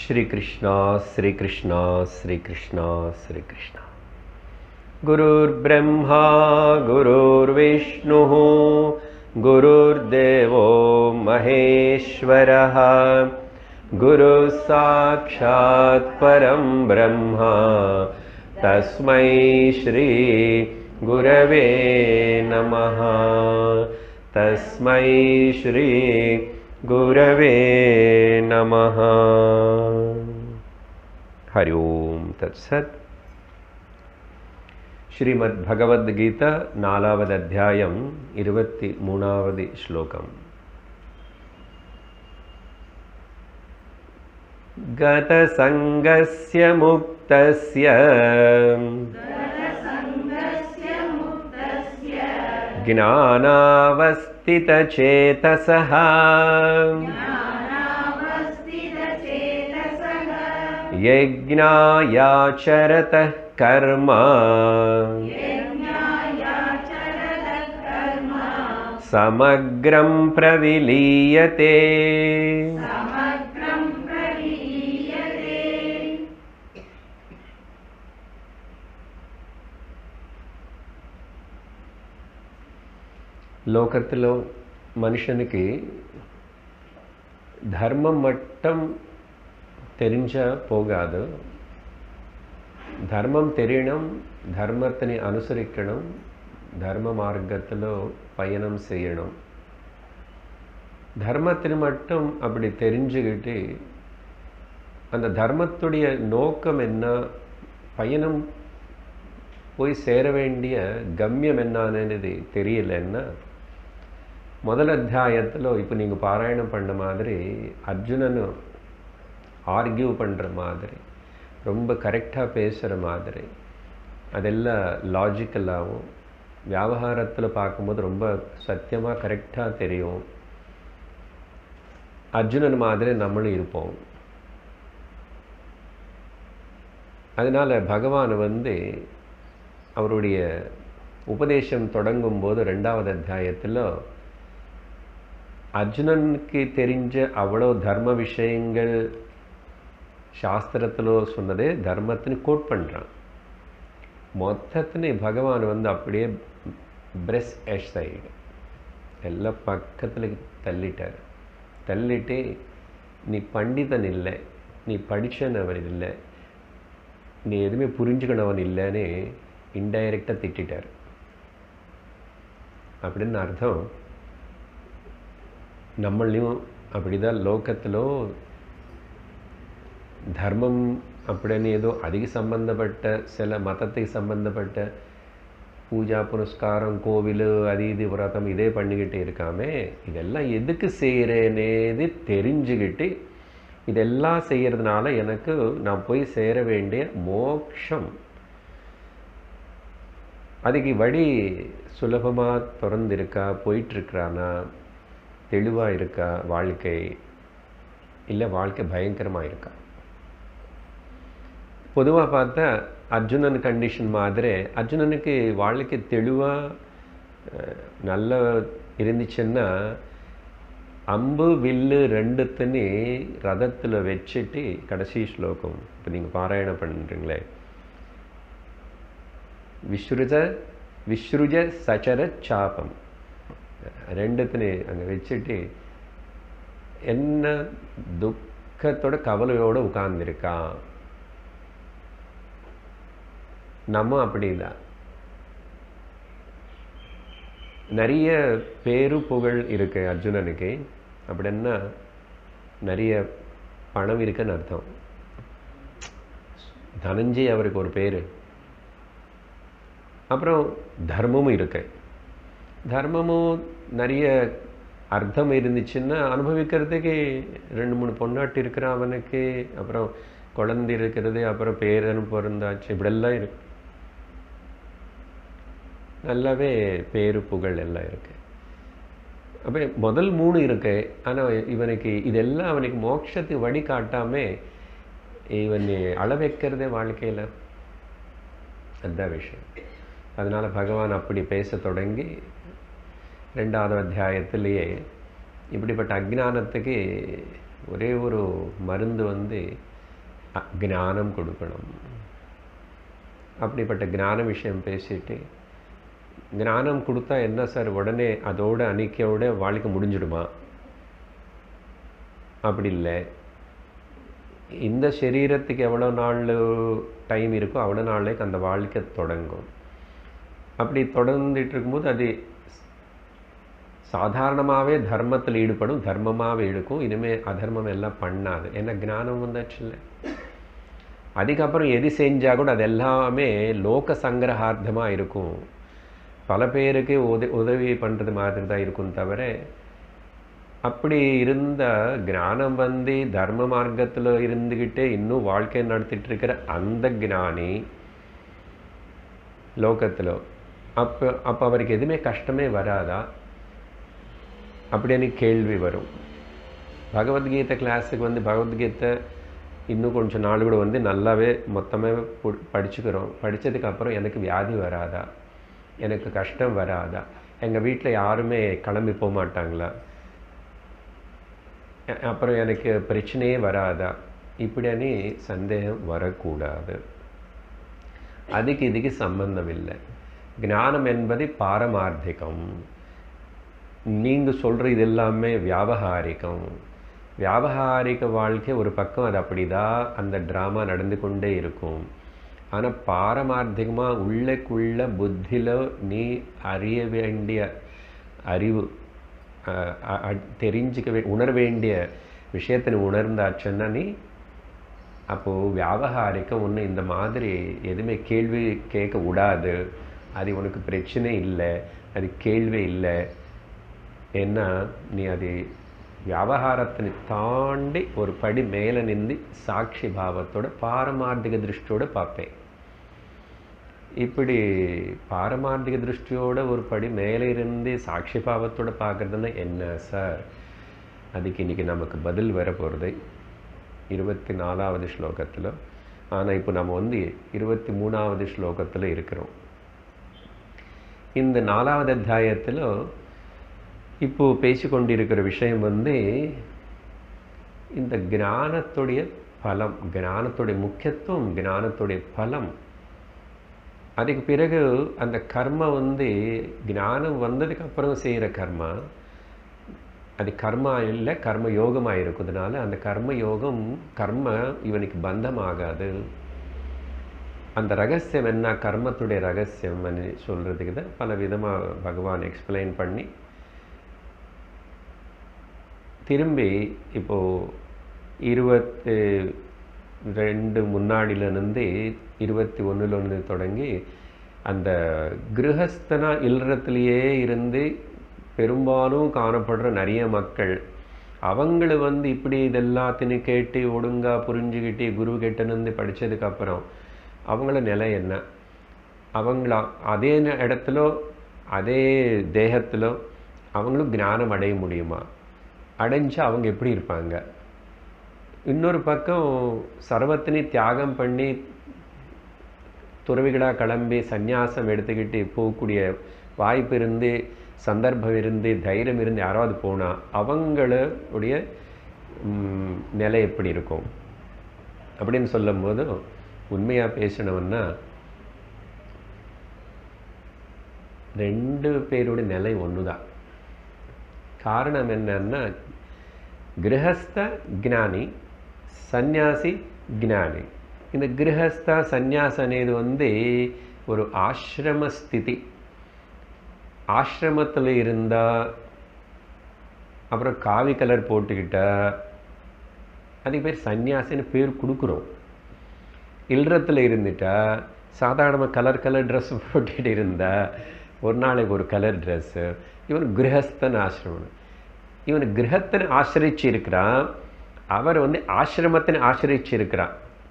श्रीकृष्णा श्रीकृष्णा श्रीकृष्णा श्रीकृष्णा गुरुर्ब्रह्मा गुरुर्विष्णुः गुरुर्देवो महेश्वरः गुरुः साक्षात् परं ब्रह्मा तस्मै श्री गुरवे नमः तस्मै श्री गुरवे नमः हरि ओम् तत्सत् ஸ்ரீமத் பகவத்கீதா நாலாவது அத்தியாயம் இருபத்தி மூணாவது ஸ்லோகம் गतसङ्गस्य मुक्तस्य ज्ञानावस्थितचेतसः यज्ञायाचरतः कर्म समग्रं प्रविलीयते లోకత్తులో మనుషునికి ధర్మం మట్టం తెరించ పోగాదు ధర్మం தெரியணும் தர்மத்தினை அனுசரிக்கணும் தர்ம மார்க்கத்தில் பயணம் செய்யணும் தர்மத்தினை மட்டும் அப்படி தெரிஞ்சுக்கிட்டு அந்த தர்மத்துடைய நோக்கம் என்ன பயணம் போய் சேர வேண்டிய கம்யம் என்னன்னு தெரியலன்னா முதல் அத்தியாயத்தில் இப்போ நீங்கள் பாராயணம் பண்ண மாதிரி அர்ஜுனன் ஆர்கியூ பண்ணுற மாதிரி ரொம்ப கரெக்டாக பேசுகிற மாதிரி அதெல்லாம் லாஜிக்கலாகவும் வியாபாரத்தில் பார்க்கும்போது ரொம்ப சத்தியமாக கரெக்டாக தெரியும் அர்ஜுனன் மாதிரி நம்மளும் இருப்போம் அதனால் பகவான் வந்து அவருடைய உபதேசம் தொடங்கும் போது ரெண்டாவது அத்தியாயத்தில் அர்ஜுனனுக்கு தெரிஞ்ச அவ்வளோ தர்ம விஷயங்கள் சாஸ்திரத்தில் சொன்னதே தர்மத்தின்னு கோட் பண்ணுறான் மொத்தத்தினு பகவான் வந்து அப்படியே பிரெஸ் எஷ் சைடு எல்லாம் பக்கத்தில் தள்ளிட்டார் தள்ளிட்டு நீ பண்டிதன் இல்லை நீ படித்தனவன் இல்லை நீ எதுவுமே புரிஞ்சுக்கணவன் இல்லைன்னு இன்டைரக்டாக திட்டார் அப்படின்னு அர்த்தம் நம்மளையும் அப்படிதான் லோகத்திலோ தர்மம் அப்படின்னு ஏதோ அதிக சம்பந்தப்பட்ட சில மதத்துக்கு சம்பந்தப்பட்ட பூஜா புனஸ்காரம் கோவில் அது இது விரதம் இதே பண்ணிக்கிட்டு இருக்காமே இதெல்லாம் எதுக்கு செய்கிறேனேது தெரிஞ்சுக்கிட்டு இதெல்லாம் செய்கிறதுனால எனக்கு நான் போய் சேர வேண்டிய மோக்ஷம் அதுக்கு வழி சுலபமாக திறந்திருக்கா போயிட்டுருக்கிறானா தெளிவாக இருக்கா வாழ்க்கை இல்லை வாழ்க்கை பயங்கரமாக இருக்கா பொதுவாக பார்த்தா அர்ஜுனன் கண்டிஷன் மாதிரி அர்ஜுனனுக்கு வாழ்க்கை தெளிவாக நல்ல இருந்துச்சுன்னா அம்பு வில்லு ரெண்டுத்துன்னு ரதத்தில் வச்சுட்டு கடைசி ஸ்லோகம் இப்போ நீங்கள் பாராயணம் பண்ணுறீங்களே விஸ்ருஜ விஸ்ருஜ சச்சர சாபம் ரெண்டுத்துன்னு அங்கே வச்சுட்டு என்ன துக்கத்தோட கவலையோடு உட்கார்ந்துருக்கான் நம்ம அப்படி இல்லை நிறைய பேரு புகழ் இருக்கு அர்ஜுனனுக்கு அப்படின்னா நிறைய பணம் இருக்குன்னு அர்த்தம் தனஞ்சய் அவருக்கு ஒரு பேர் அப்புறம் தர்மமும் இருக்கு தர்மமும் நிறைய அர்த்தம் இருந்துச்சுன்னா அனுபவிக்கிறதுக்கு ரெண்டு மூணு பொண்ணாட்டு இருக்கிற அவனுக்கு அப்புறம் குழந்தை இருக்கிறது அப்புறம் பேரன் பிறந்தாச்சு இப்படியெல்லாம் இருக்கு நல்லாவே பேரு புகழ் எல்லாம் இருக்கு அப்போ முதல் மூணு இருக்கு ஆனால் இவனுக்கு இதெல்லாம் அவனுக்கு மோட்சத்துக்கு வழி காட்டாம இவன் அள வைக்கிறதே வாழ்க்கையில் அதுதான் விஷயம் அதனால் பகவான் அப்படி பேச தொடங்கி ரெண்டாவது அத்தியாயத்திலேயே இப்படிப்பட்ட அஜ்ஞானத்துக்கு ஒரே ஒரு மருந்து வந்து அ- ஞானம் கொடுக்கணும் அப்படிப்பட்ட ஞான விஷயம் பேசிட்டு ஞானம் கொடுத்தா என்ன சார் உடனே அதோட அன்னைக்கையோட வாழ்க்கை முடிஞ்சிடுமா அப்படி இல்லை இந்த சரீரத்துக்கு எவ்வளோ நாள் டைம் இருக்கோ அவ்வளோ நாளைக்கு அந்த வாழ்க்கை தொடங்கும் அப்படி தொடர்ந்துட்டு இருக்கும்போது அது சாதாரணமாகவே தர்மத்தில் ஈடுபடும் தர்மமாகவே இருக்கும் இனிமேல் அதர்மம் எல்லாம் பண்ணாது ஏன்னா ஞானம் வந்தாச்சு இல்லை அதுக்கப்புறம் எது செஞ்சால் கூட அது எல்லாமே லோக சங்கிரகார்த்தமாக இருக்கும் பல பேருக்கு உத உதவி பண்ணுறது மாதிரி தான் இருக்கும் தவிர அப்படி இருந்த ஞானம் வந்து தர்ம மார்க்கத்தில் இருந்துக்கிட்டு இன்னும் வாழ்க்கை நடத்திட்டு இருக்கிற அந்த ஞானி லோகத்தில் அப்போ அப்போ அவருக்கு எதுவுமே கஷ்டமே வராதா அப்படின்னு கேள்வி வரும் பகவத்கீதை கிளாஸுக்கு வந்து பகவத்கீதை இன்னும் கொஞ்சம் நாள் கூட வந்து நல்லாவே மொத்தமாக பு- படிச்சுக்கிறோம் படித்ததுக்கப்புறம் எனக்கு வியாதி வராதா எனக்கு கஷ்டம் வராதா எங்கள் வீட்டில் யாருமே கிளம்பி போக மாட்டாங்களா அ- அப்புறம் எனக்கு பிரச்சனையே வராதா இப்படின்னு சந்தேகம் வரக்கூடாது அதுக்கு இதுக்கு சம்பந்தம் இல்லை ஞானம் என்பது பாரமார்த்திகம் நீங்கள் சொல்கிற இது எல்லாமே வியாபகாரிகம் வியாபகாரிக வாழ்க்கை ஒரு பக்கம் அது அப்படிதான் அந்த ட்ராமா நடந்து கொண்டே இருக்கும் ஆனால் பாரமார்த்திகமாக உள்ளக்குள்ள புத்தியில் நீ அறிய வேண்டிய அறிவு அஹ், அ- அ- தெரிஞ்சுக்க வே உணர வேண்டிய விஷயத்தை நீ உணர்ந்தாச்சுன்னா நீ அப்போது வியாபகாரிக்கம் ஒன்று இந்த மாதிரி எதுவுமே கேள்வி கேட்க விடாது அது உனக்கு பிரச்சனை இல்லை அது கேள்வி இல்லை ஏன்னா நீ அது வியாபகாரத்தை தாண்டி ஒரு படி மேலே நின்று சாட்சி பாவத்தோட பாரமார்த்திக திருஷ்டியோட பார்ப்பேன் இப்படி பாரமார்த்திக திருஷ்டியோட ஒரு படி மேலே இருந்து சாட்சி பாவத்தோட பார்க்குறதுன்னா என்ன சார் அதுக்கு இன்னைக்கு நமக்கு பதில் வர போகிறது இருபத்தி நாலாவது ஸ்லோகத்தில் ஆனால் இப்போ நம்ம வந்து இருபத்தி மூணாவது ஸ்லோகத்தில் இருக்கிறோம் இந்த நாலாவது அத்தியாயத்தில் இப்போ பேசிக்கொண்டிருக்கிற விஷயம் வந்து இந்த ஞானத்துடைய பலம் ஞானத்துடைய முக்கியத்துவம் ஞானத்துடைய பலம் அதுக்கு பிறகு அந்த கர்ம வந்து ஞானம் வந்ததுக்கு அப்புறம் செய்கிற கர்மா அது கர்மா இல்லை கர்ம யோகமாக இருக்கிறதுனால அந்த கர்ம யோகம் கர்ம இவனுக்கு பந்தமாகாது அந்த ரகசியம் என்ன கர்மத்துடைய ரகசியம் சொல்கிறதுக்கு தான் பல விதமாக பகவான் எக்ஸ்பிளைன் பண்ணி திரும்பி இப்போது இருபத்தி ரெண்டு முன்னாடியிலேருந்து இருபத்தி ஒன்றுலேருந்து தொடங்கி அந்த கிரகஸ்தனா இல்லறத்துலேயே இருந்து பெரும்பாலும் காணப்படுற நிறைய மக்கள் அவங்கள வந்து இப்படி இதெல்லாத்தையும் கேட்டு ஒழுங்காக புரிஞ்சுக்கிட்டு குரு கிட்ட இருந்து படித்ததுக்கப்புறம் அவங்கள நிலை என்ன அவங்கள அதே ந- இடத்துல அதே தேகத்தில் அவங்களும் ஞானம் அடைய முடியுமா அடைஞ்சா அவங்க எப்படி இருப்பாங்க இன்னொரு பக்கம் சர்வத்தினையும் தியாகம் பண்ணி துறவிகளாக கிளம்பி சந்நியாசம் எடுத்துக்கிட்டு போகக்கூடிய வாய்ப்பு இருந்து சந்தர்ப்பம் இருந்து தைரியம் இருந்து யாராவது போனால் அவங்களுடைய ம், நிலை எப்படி இருக்கும் அப்படின்னு சொல்லும்போது உண்மையாக பேசணும்னா ரெண்டு பேருடைய நிலை ஒன்று தான் காரணம் என்னன்னா கிரகஸ்த జ్ఞాని సన్యాసి జ్ఞాని இந்த கிரகஸ்த சந்நியாசம் అనేది வந்து ஒரு ஆசிரம ஸ்திதி ஆசிரமத்தில் இருந்தா அப்புறம் காவி கலர் போட்டுக்கிட்டா அதுக்கு பேர் சந்நியாசின்னு பேர் கொடுக்குறோம் இல்லறத்தில் இருந்துட்டா சாதாரணமாக கலர் கலர் ட்ரெஸ் போட்டுட்டு இருந்தா ஒரு நாளைக்கு ஒரு கலர் ட்ரெஸ்ஸு இவன் கிரகஸ்தன் ஆசிரமம் இவன் கிரகத்தினை ஆசிரிச்சு இருக்கிறான் அவர் வந்து ஆசிரமத்தினை ஆசிரிச்சு இருக்கிறான்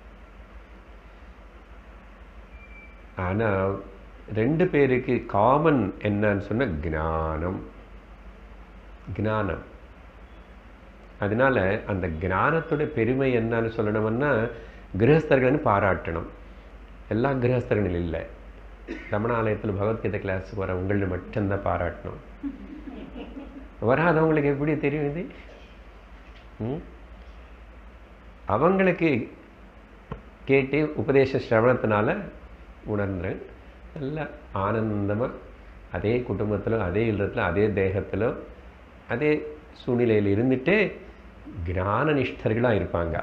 ஆனால் ரெண்டு பேருக்கு காமன் என்னன்னு சொன்ன ஞானம் ஞானம் அதனால அந்த ஞானத்தோட பெருமை என்னன்னு சொல்லணும்னா கிரகஸ்தர்கள்னு பாராட்டணும் எல்லா கிரகஸ்தர்களும் இல்லை ரமணாலயத்தில் பகவத்கீதை கிளாஸுக்கு வர உங்களை மட்டும்தான் பாராட்டணும் வராதவங்களுக்கு எப்படி தெரியும் இது ம்? அவங்களுக்கு கேட்டு உபதேச சிரவணத்தினால உணர்ந்தேன் நல்ல ஆனந்தமாக அதே குடும்பத்தில் அதே இல்லத்தில் அதே தேகத்தில் அதே சூழ்நிலையில் இருந்துட்டு ஞான நிஷ்டர்களாக இருப்பாங்க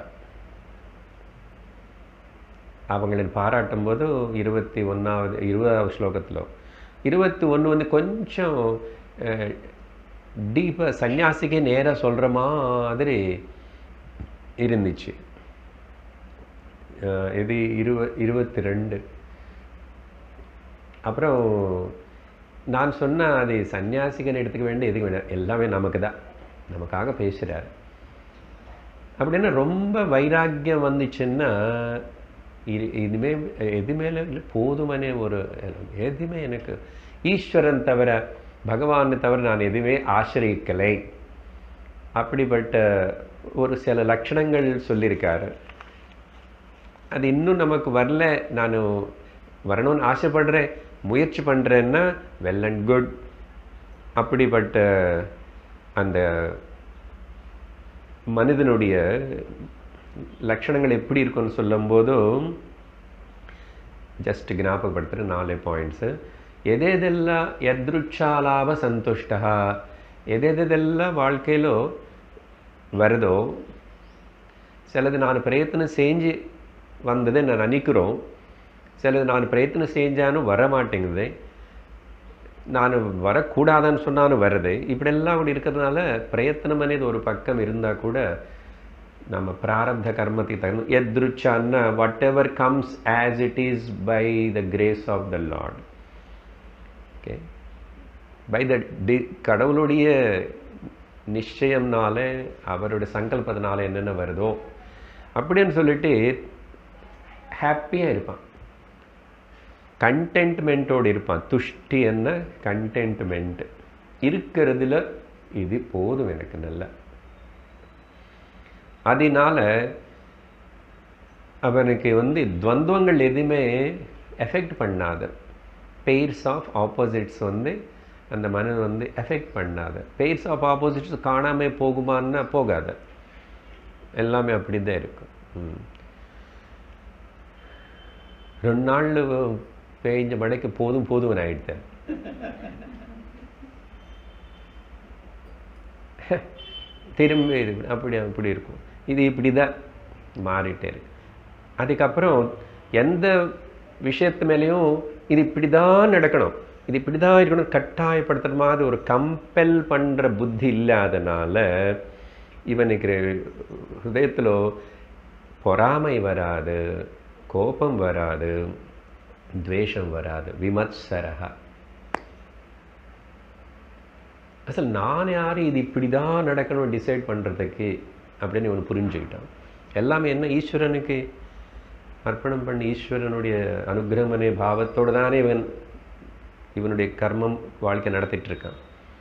அவங்களை பாராட்டும் போது இருபத்தி ஒன்றாவது இருபதாவது ஸ்லோகத்தில் இருபத்தி ஒன்று வந்து கொஞ்சம் டீப்பாக சன்னியாசிக்கே நேராக சொல்கிற மாதிரி இருந்துச்சு அஹ் இது இருவ இருபத்தி ரெண்டு அப்புறம் நான் சொன்ன அது சன்னியாசிகன் எடுத்துக்க வேண்டிய எதுக்கு வேண்டாம் எல்லாமே நமக்கு தான் நமக்காக பேசுகிறார் அப்படின்னா ரொம்ப வைராக்கியம் வந்துச்சுன்னா இது இதுமே எது மேலே இல்லை போதுமனே ஒரு எதுவுமே எனக்கு ஈஸ்வரன் தவிர பகவானை தவிர நான் எதுவுமே ஆசிரியக்கலை அப்படிப்பட்ட ஒரு சில லட்சணங்கள் சொல்லியிருக்காரு அது இன்னும் நமக்கு வரல நான் வரணும்னு ஆசைப்படுறேன் முயற்சி பண்ணுறேன்னா வெல் அண்ட் குட் அப்படிப்பட்ட அந்த மனிதனுடைய லட்சணங்கள் எப்படி இருக்கும்னு சொல்லும்போதும் ஜஸ்ட் ஞாபகப்படுத்துகிற நாலு பாயிண்ட்ஸு எதெதெல்லாம் எதிருச்சாலாப சந்துஷ்டா எதெதெல்லாம் வாழ்க்கையிலோ வருதோ சிலது நான் பிரயத்தனம் செஞ்சு வந்ததை நான் நினைக்கிறோம் சிலது நான் பிரயத்தனம் செஞ்சாலும் வர மாட்டேங்குது நான் வரக்கூடாதுன்னு சொன்னாலும் வருது இப்படியெல்லாம் அப்படி இருக்கிறதுனால பிரயத்தனம் అనేది ஒரு பக்கம் இருந்தால் கூட நம்ம பிராரப்த கர்மத்துக்கு தகுந்த எத்ருச்சான்னா whatever comes as it is by the grace of the Lord okay by the டி கடவுளுடைய நிச்சயம்னால அவருடைய சங்கல்பத்தினால என்னென்ன வருதோ அப்படின்னு சொல்லிட்டு ஹாப்பியாக இருப்பான் கண்டென்ட்மெண்ட்டோடு இருப்பான் துஷ்டி என்ன கண்டென்ட்மெண்ட் இருக்கிறதுல இது போதும் எனக்கு நல்ல அதனால அவனுக்கு வந்து துவந்துவங்கள் எதுவுமே எஃபெக்ட் பண்ணாது பெயர்ஸ் ஆஃப் ஆப்போசிட்ஸ் வந்து அந்த மனது வந்து எஃபெக்ட் பண்ணாது பெயர்ஸ் ஆஃப் ஆப்போசிட்ஸ் காணாமல் போகுமான்னா போகாது எல்லாமே அப்படி தான் இருக்கும் ம். ரெண்டு நாளில் பெய்ஞ்ச மழைக்கு போதும் போதும் ஆயிடுத்தேன் திரும்பி இது அப்படி அப்படி இருக்கும் இது இப்படி தான் மாறிட்டே இருக்கு அதுக்கப்புறம் எந்த விஷயத்து மேலேயும் இது இப்படி தான் நடக்கணும் இது இப்படி தான் இருக்கணும் கட்டாயப்படுத்துகிற மாதிரி ஒரு கம்பல் பண்ணுற புத்தி இல்லாதனால இவனுக்கு ஹிருதயத்தில் பொறாமை வராது கோபம் வராது துவேஷம் வராது விமத்சரகா அசல் நான் யார் இது இப்படி தான் நடக்கணும் டிசைட் பண்ணுறதுக்கு அப்படின்னு இவன் புரிஞ்சுக்கிட்டான் எல்லாமே என்ன ஈஸ்வரனுக்கு அர்ப்பணம் பண்ணி ஈஸ்வரனுடைய அனுகிரகமனே பாவத்தோடு தானே இவன் இவனுடைய கர்மம் வாழ்க்கை நடத்திட்டு இருக்கான்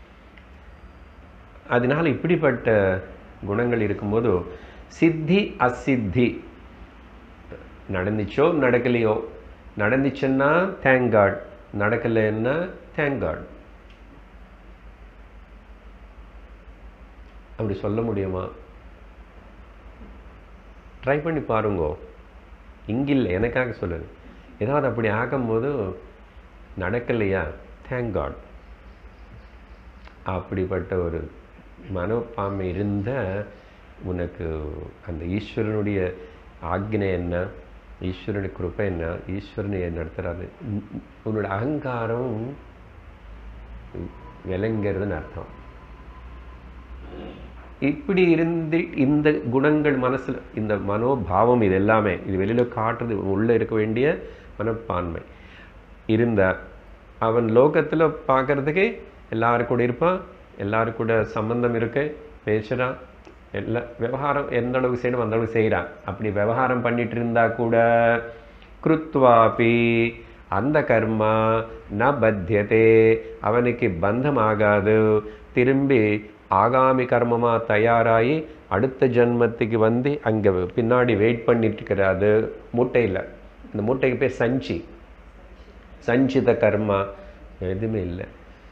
அதனால இப்படிப்பட்ட குணங்கள் இருக்கும்போது சித்தி அசித்தி நடந்துச்சோ நடக்கலையோ நடந்துச்சுன்னா தேங்க் காட் நடக்கலைன்னா தேங்க் காட் அப்படி சொல்ல முடியுமா ட்ரை பண்ணி பாருங்கோ இங்கில்லை எனக்காக சொல்லுது ஏதாவது அப்படி ஆகும்போது நடக்கலையா தேங்க் காட் அப்படிப்பட்ட ஒரு மனப்பான்மை இருந்த உனக்கு அந்த ஈஸ்வரனுடைய ஆக்ஞை என்ன ஈஸ்வரனுடைய கிருப்பை என்ன ஈஸ்வரனை நடத்துறாரு உன்- உன்னோட அகங்காரம் விளங்கிறதுன்னு அர்த்தம் இப்படி இருந்து இந்த குணங்கள் மனசில் இந்த மனோபாவம் இது எல்லாமே இது வெளியில் காட்டுறது உள்ளே இருக்க வேண்டிய மனப்பான்மை இருந்த அவன் லோகத்தில் பார்க்கறதுக்கு எல்லாரும் கூட இருப்பான் எல்லாரும் கூட சம்பந்தம் இருக்கு பேசுகிறான் எல்லா விவகாரம் எந்த அளவுக்கு செய்யணும் அந்த அளவுக்கு செய்கிறான் அப்படி விவகாரம் பண்ணிட்டு இருந்தா கூட கிருத்வாபி அந்த கர்மா ந பத்தியதே அவனுக்கு பந்தம் ஆகாது திரும்பி ஆகாமி கர்மமா தயாராகி அடுத்த ஜென்மத்துக்கு வந்து அங்கே பின்னாடி வெயிட் பண்ணிட்டு இருக்கிறாது மூட்டையில் இந்த மூட்டைக்கு பேர் சஞ்சி சஞ்சித கர்மா எதுவுமே இல்லை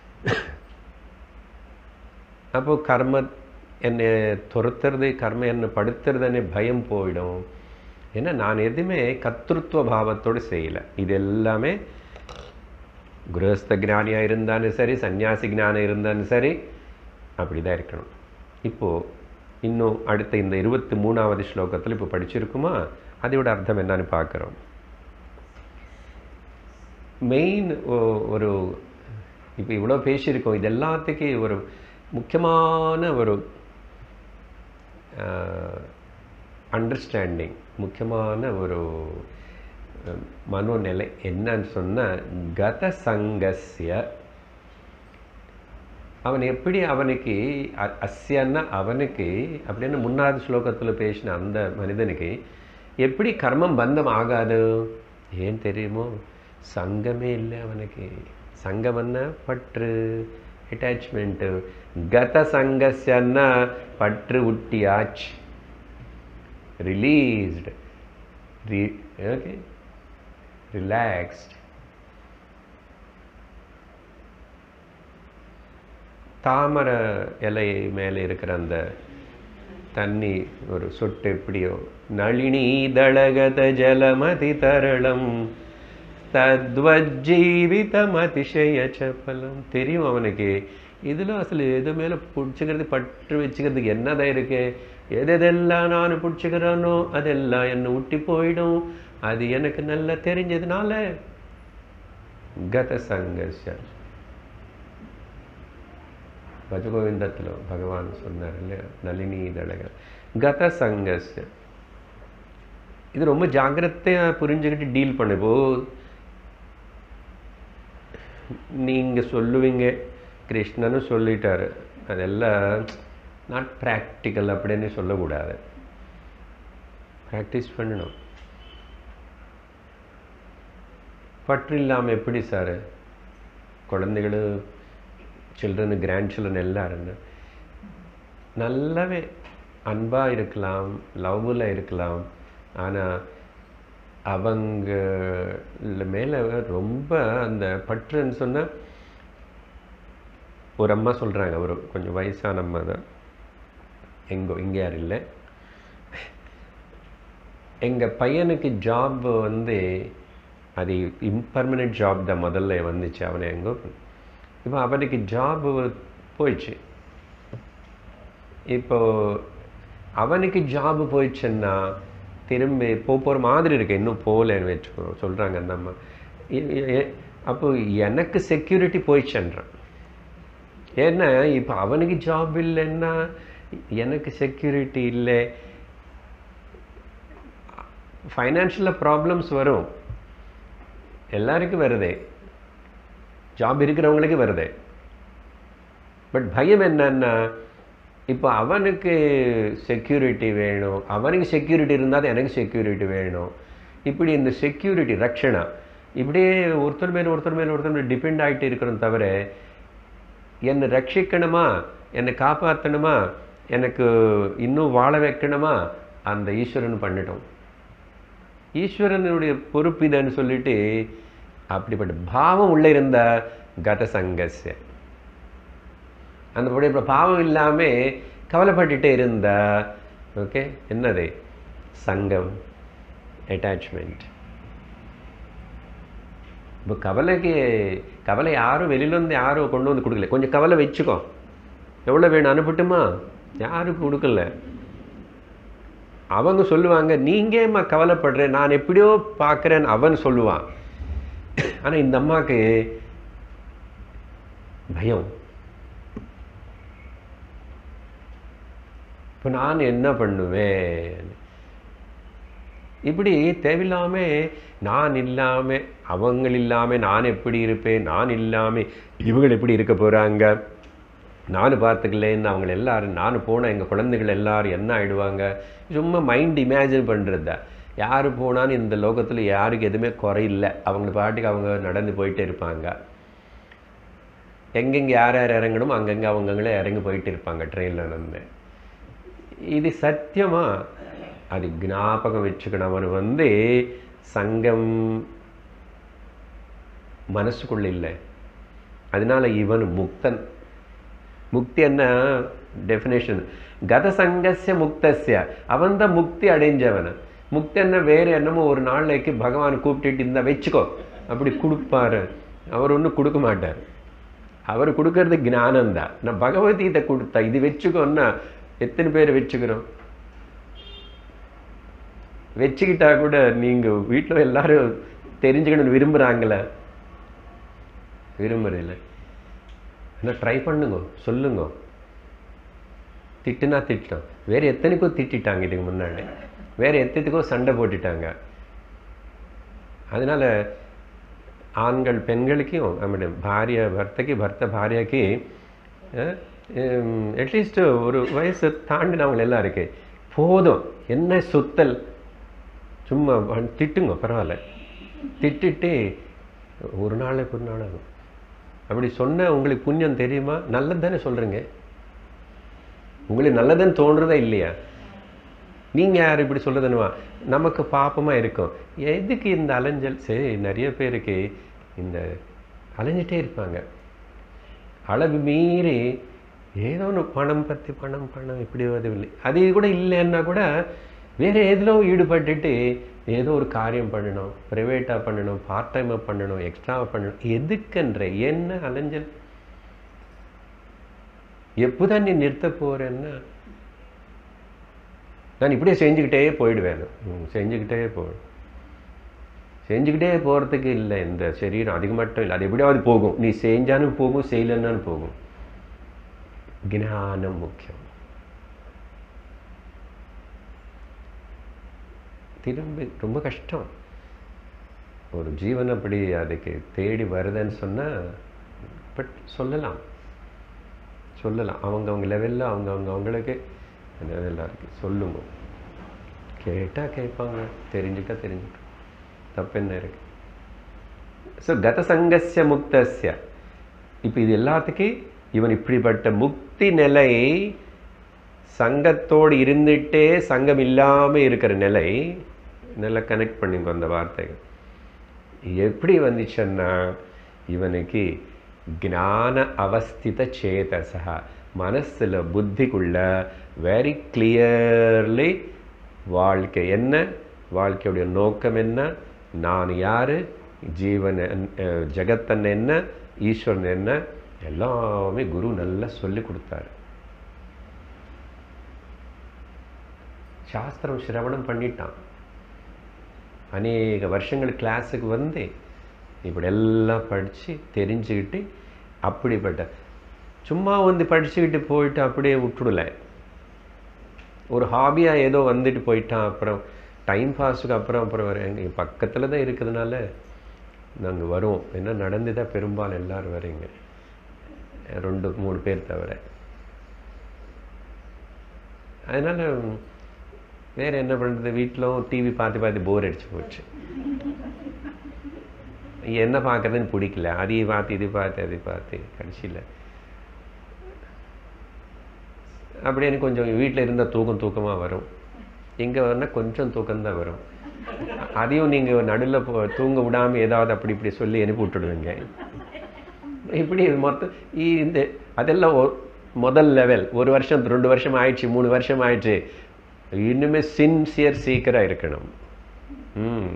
அப்போ கர்ம என்னை துரத்துறது கர்ம என்னை படுத்துறதுன்னு பயம் போயிடும் ஏன்னா நான் எதுவுமே கர்த்தృత్వ பாவத்தோடு செய்யலை இது எல்லாமே கிரகஸ்த ஞானியாக இருந்தாலும் சரி சன்னியாசி ஞானம் இருந்தாலும் சரி அப்படி தான் இருக்கணும் இப்போது இன்னும் அடுத்த இந்த இருபத்தி மூணாவது ஸ்லோகத்தில் இப்போ படிச்சிருக்குமா அதோட அர்த்தம் என்னன்னு பார்க்குறோம் மெயின் ஒரு இப்போ இவ்வளோ பேசியிருக்கோம் இது எல்லாத்துக்கும் ஒரு முக்கியமான ஒரு அண்டர்ஸ்டாண்டிங் முக்கியமான ஒரு அஹ், மனோநிலை என்னன்னு சொன்னால் கத சங்கஸ்ய அவன் எப்படி அவனுக்கு அ- அஸ்யன்னா அவனுக்கு அப்படின்னு முன்னாவது ஸ்லோகத்தில் பேசின அந்த மனிதனுக்கு எப்படி கர்மம் பந்தம் ஆகாது ஏன் தெரியுமோ சங்கமே இல்லை அவனுக்கு சங்கம்னா பற்று அட்டாச்மெண்ட்டு கத சங்கஸ்யன்னா பற்று உட்டியாச்சு ரிலீஸ்டு ரி ஓகே ரிலாக்ஸ்ட் தாமரை இலை மேலே இருக்கிற அந்த தண்ணி ஒரு சொட்டு எப்படியோ நளினி தளகத ஜலமதி தரளம் தத்வஜீவிதம் அதிசய சபலம் தெரியும் அவனுக்கு இதில் அசல் எது மேலே பிடிச்சிக்கிறது பற்று வச்சுக்கிறதுக்கு என்னதான் இருக்கு எது எதெல்லாம் நான் பிடிச்சிக்கிறேனோ அதெல்லாம் என்னை விட்டு போயிடும் அது எனக்கு நல்லா தெரிஞ்சதுனால கத சங்கர்ஷம் பஜகோவிந்தத்தில் பகவான் சொன்னார் இல்லையா நளினி தழக கத சங்கஸ்ய இது ரொம்ப ஜாக்கிரதையாக புரிஞ்சுக்கிட்டு டீல் பண்ணு இப்போ நீங்கள் சொல்லுவீங்க கிருஷ்ணனும் சொல்லிட்டாரு அதெல்லாம் நாட் ப்ராக்டிக்கல் அப்படின்னு சொல்லக்கூடாது ப்ராக்டிஸ் பண்ணணும் பற்று இல்லாமல் எப்படி சார் குழந்தைகள் சில்ட்ரனு கிராண்ட் சில்ட்ரன் எல்லாரும் நல்லாவே அன்பாக இருக்கலாம் லவ்வில் இருக்கலாம் ஆனால் அவங்க மேலே ரொம்ப அந்த பற்றுன்னு சொன்னால் ஒரு அம்மா சொல்கிறாங்க ஒரு கொஞ்சம் வயசான அம்மா தான் எங்கோ இங்கே யாரும் இல்லை எங்கள் பையனுக்கு ஜாப் வந்து அது இம்பர்மனெண்ட் ஜாப் தான் முதல்ல வந்துச்சு அவனை எங்கோ இப்போ அவனுக்கு ஜாப் போயிடுச்சு இப்போ அவனுக்கு ஜாப் போயிடுச்சுன்னா திரும்பி போ போகிற மாதிரி இருக்கு இன்னும் போகலன்னு வச்சுக்கோ சொல்கிறாங்க அந்த அம்மா இ- இ- எ- அப்போ எனக்கு செக்யூரிட்டி போயிடுச்சுன்றான் ஏன்னா இப்போ அவனுக்கு ஜாப் இல்லைன்னா எனக்கு செக்யூரிட்டி இல்லை ஃபைனான்ஷியலில் ப்ராப்ளம்ஸ் வரும் எல்லாருக்கும் வருதே ஜாப் இருக்கிறவங்களுக்கு வருது பட் பயம் என்னன்னா இப்போ அவனுக்கு செக்யூரிட்டி வேணும் அவனுக்கு செக்யூரிட்டி இருந்தால் தான் எனக்கு செக்யூரிட்டி வேணும் இப்படி இந்த செக்யூரிட்டி ரக்ஷணா இப்படியே ஒருத்தர் மேலே ஒருத்தர் மேலே ஒருத்தர் மேலே டிபெண்ட் ஆகிட்டு இருக்கிறோம் தவிர என்னை ரட்சிக்கணுமா என்னை காப்பாற்றணுமா எனக்கு இன்னும் வாழ வைக்கணுமா அந்த ஈஸ்வரன் பண்ணிட்டோம் ஈஸ்வரனுடைய பொறுப்பு இதுன்னு சொல்லிட்டு அப்படிப்பட்ட பாவம் உள்ளே இருந்த கத சங்கஸ்ய அந்த படி பாவம் இல்லாமல் கவலைப்பட்டுட்டே இருந்தா ஓகே என்னது சங்கம் அட்டாச்மெண்ட் இப்போ கவலைக்கு கவலை யாரும் வெளியிலேருந்து யாரும் கொண்டு வந்து கொடுக்கல கொஞ்சம் கவலை வச்சுக்கோ எவ்வளோ வேணும் அனுப்பட்டுமா யாரும் கொடுக்கல அவங்க சொல்லுவாங்க நீங்க ஏம்மா கவலைப்படுற நான் எப்படியோ பார்க்குறேன் அவன் சொல்லுவான் ஆனால் இந்த அம்மாவுக்கு பயம் இப்போ நான் என்ன பண்ணுவேன் இப்படி தேவையில்லாம நான் இல்லாம அவங்க இல்லாம நான் எப்படி இருப்பேன் நான் இல்லாம இவங்க எப்படி இருக்க போறாங்க நான் பார்த்துக்கலேன்னு அவங்க எல்லாரும் நான் போன எங்கள் குழந்தைகள் எல்லாரும் என்ன ஆயிடுவாங்க சும்மா மைண்ட் இமேஜின் பண்ணுறது யார் போனாலும் இந்த லோகத்தில் யாருக்கு எதுவுமே குறையில்லை அவங்க பாட்டுக்கு அவங்க நடந்து போயிட்டே இருப்பாங்க எங்கெங்கே யார் யார் இறங்கணுமோ அங்கங்கே அவங்கங்களே இறங்கி போயிட்டு இருப்பாங்க ட்ரெயினில் நடந்து இது சத்தியமா அது ஞாபகம் வச்சுக்கணும் அவன் வந்து சங்கம் மனசுக்குள்ள இல்லை அதனால இவன் முக்தன் முக்தி என்ன டெஃபினேஷன் கத சங்கசிய முக்தசிய அவன் தான் முக்தி அடைஞ்சவன் முக்தன்னா வேறு என்னமோ ஒரு நாளைக்கு பகவான் கூப்பிட்டுட்டு இந்த வச்சுக்கோ அப்படி கொடுப்பாரு அவர் ஒன்றும் கொடுக்க மாட்டார் அவர் கொடுக்கறது ஞானம் தான் நான் பகவத்கீதை கொடுத்தா இது வச்சுக்கோன்னா எத்தனை பேர் வச்சுக்கிறோம் வச்சுக்கிட்டா கூட நீங்கள் வீட்டில் எல்லாரும் தெரிஞ்சுக்கணும்னு விரும்புகிறாங்களே விரும்புறதில்ல ஆனால் ட்ரை பண்ணுங்க சொல்லுங்க திட்டுனா திட்டோம் வேறு எத்தனைக்கோ திட்டிட்டாங்க இதுக்கு முன்னாடி வேறு எத்தனைக்கோ சண்டை போட்டுட்டாங்க அதனால் ஆண்கள் பெண்களுக்கும் நம்முடைய பாரிய பர்த்தக்கு பர்த்த பாரியாக்கு அட்லீஸ்ட் ஒரு வயசு தாண்டினவங்க எல்லாம் இருக்கு போதும் என்ன சுத்தல் சும்மா வ- திட்டுங்க பரவாயில்ல திட்டிட்டு ஒரு நாளைக்கு ஒரு நாள் ஆகும் அப்படி சொன்ன உங்களுக்கு புண்ணியம் தெரியுமா நல்லது தானே சொல்கிறீங்க உங்களுக்கு நல்லதுன்னு தோன்றதா இல்லையா நீங்கள் யார் இப்படி சொல்கிறதுனுவா நமக்கு பாப்பமாக இருக்கும் எதுக்கு இந்த அலைஞ்சல் சரி நிறைய பேருக்கு இந்த அலைஞ்சிட்டே இருப்பாங்க அளவு மீறி ஏதோ ஒன்று பணம் பற்றி பணம் பணம் இப்படி உதவில்லை அது கூட இல்லைன்னா கூட வேறு எதிலோ ஈடுபட்டுட்டு ஏதோ ஒரு காரியம் பண்ணணும் ப்ரைவேட்டாக பண்ணணும் பார்ட் டைமாக பண்ணணும் எக்ஸ்ட்ராவாக பண்ணணும் எதுக்குன்ற என்ன அலைஞ்சல் எப்போதான் நீ நிறுத்த போகிறேன்னா நான் இப்படியே செஞ்சுக்கிட்டே போயிடுவேன் ம், செஞ்சுக்கிட்டே போ செஞ்சுக்கிட்டே போகிறதுக்கு இல்லை இந்த சரீரம் அதுக்கு மட்டும் இல்லை அது எப்படியாவது போகும் நீ செஞ்சாலும் போகும் செய்யலைன்னாலும் போகும் ஞானம் முக்கியம் திரும்ப ரொம்ப கஷ்டம் ஒரு ஜீவன் அப்படி அதுக்கு தேடி வருதுன்னு சொன்னால் பட் சொல்லலாம் சொல்லலாம் அவங்க அவங்க லெவலில் அவங்க அவங்க அவங்களுக்கு லெவலில் இருக்கு சொல்லுங்க கேட்டால் கேட்பாங்க தெரிஞ்சுட்டா தெரிஞ்சுட்டா தப்பு என்ன இருக்கு ஸோ கதசங்கஸ்ய முக்தஸ்ய இப்போ இது எல்லாத்துக்கும் இவன் இப்படிப்பட்ட முக்தி நிலை சங்கத்தோடு இருந்துட்டே சங்கம் இல்லாமல் இருக்கிற நிலை நல்லா கனெக்ட் பண்ணிங்க அந்த வார்த்தைகள் எப்படி வந்துச்சுன்னா இவனுக்கு ஞான அவஸ்தித சேதசா மனசில் புத்திக்குள்ள வெரி கிளியர்லி வாழ்க்கை என்ன வாழ்க்கையுடைய நோக்கம் என்ன நான் யார் ஜீவன் என்ன- அஹ் ஜெகத்தன் என்ன ஈஸ்வரன் என்ன எல்லாமே குரு நல்லா சொல்லி கொடுத்தாரு சாஸ்திரம் சிரவணம் பண்ணிட்டான் அநேக வருஷங்கள் கிளாஸுக்கு வந்து இப்படி எல்லாம் படித்து தெரிஞ்சுக்கிட்டு அப்படிப்பட்ட சும்மா வந்து படிச்சுக்கிட்டு போயிட்டு அப்படியே விட்டுடல ஒரு ஹாபியாக ஏதோ வந்துட்டு போயிட்டான் அப்புறம் டைம் பாஸுக்கு அப்புறம் அப்புறம் வர எங்கள் பக்கத்தில் தான் இருக்கிறதுனால நாங்கள் வரோம் என்ன நடந்து தான் பெரும்பாலும் எல்லாரும் வரீங்க ரெண்டு மூணு பேர் தவிர அதனால் வேறு என்ன பண்ணுறது வீட்டிலும் டிவி பார்த்து பார்த்து போர் அடிச்சு போச்சு என்ன பார்க்கறதுன்னு பிடிக்கல அதையும் பார்த்து இது பார்த்து அதை பார்த்து கடைசியில் அப்படியே எனக்கு கொஞ்சம் வீட்டில் இருந்தால் தூக்கம் தூக்கமாக வரும் இங்கே வரனா கொஞ்சம் தூக்கம்தான் வரும் அதையும் நீங்கள் நடுவில் போ தூங்க விடாமல் ஏதாவது அப்படி இப்படி சொல்லி அனுப்பி விட்டுடுவீங்க இப்படி மொத்தம் இ- இந்த அதெல்லாம் ஒ- முதல் லெவல் ஒரு வருஷம் ரெண்டு வருஷம் ஆயிடுச்சு மூணு வருஷம் ஆயிடுச்சு இன்னுமே சின்சியர் சீக்கிரம் இருக்கணும் ம்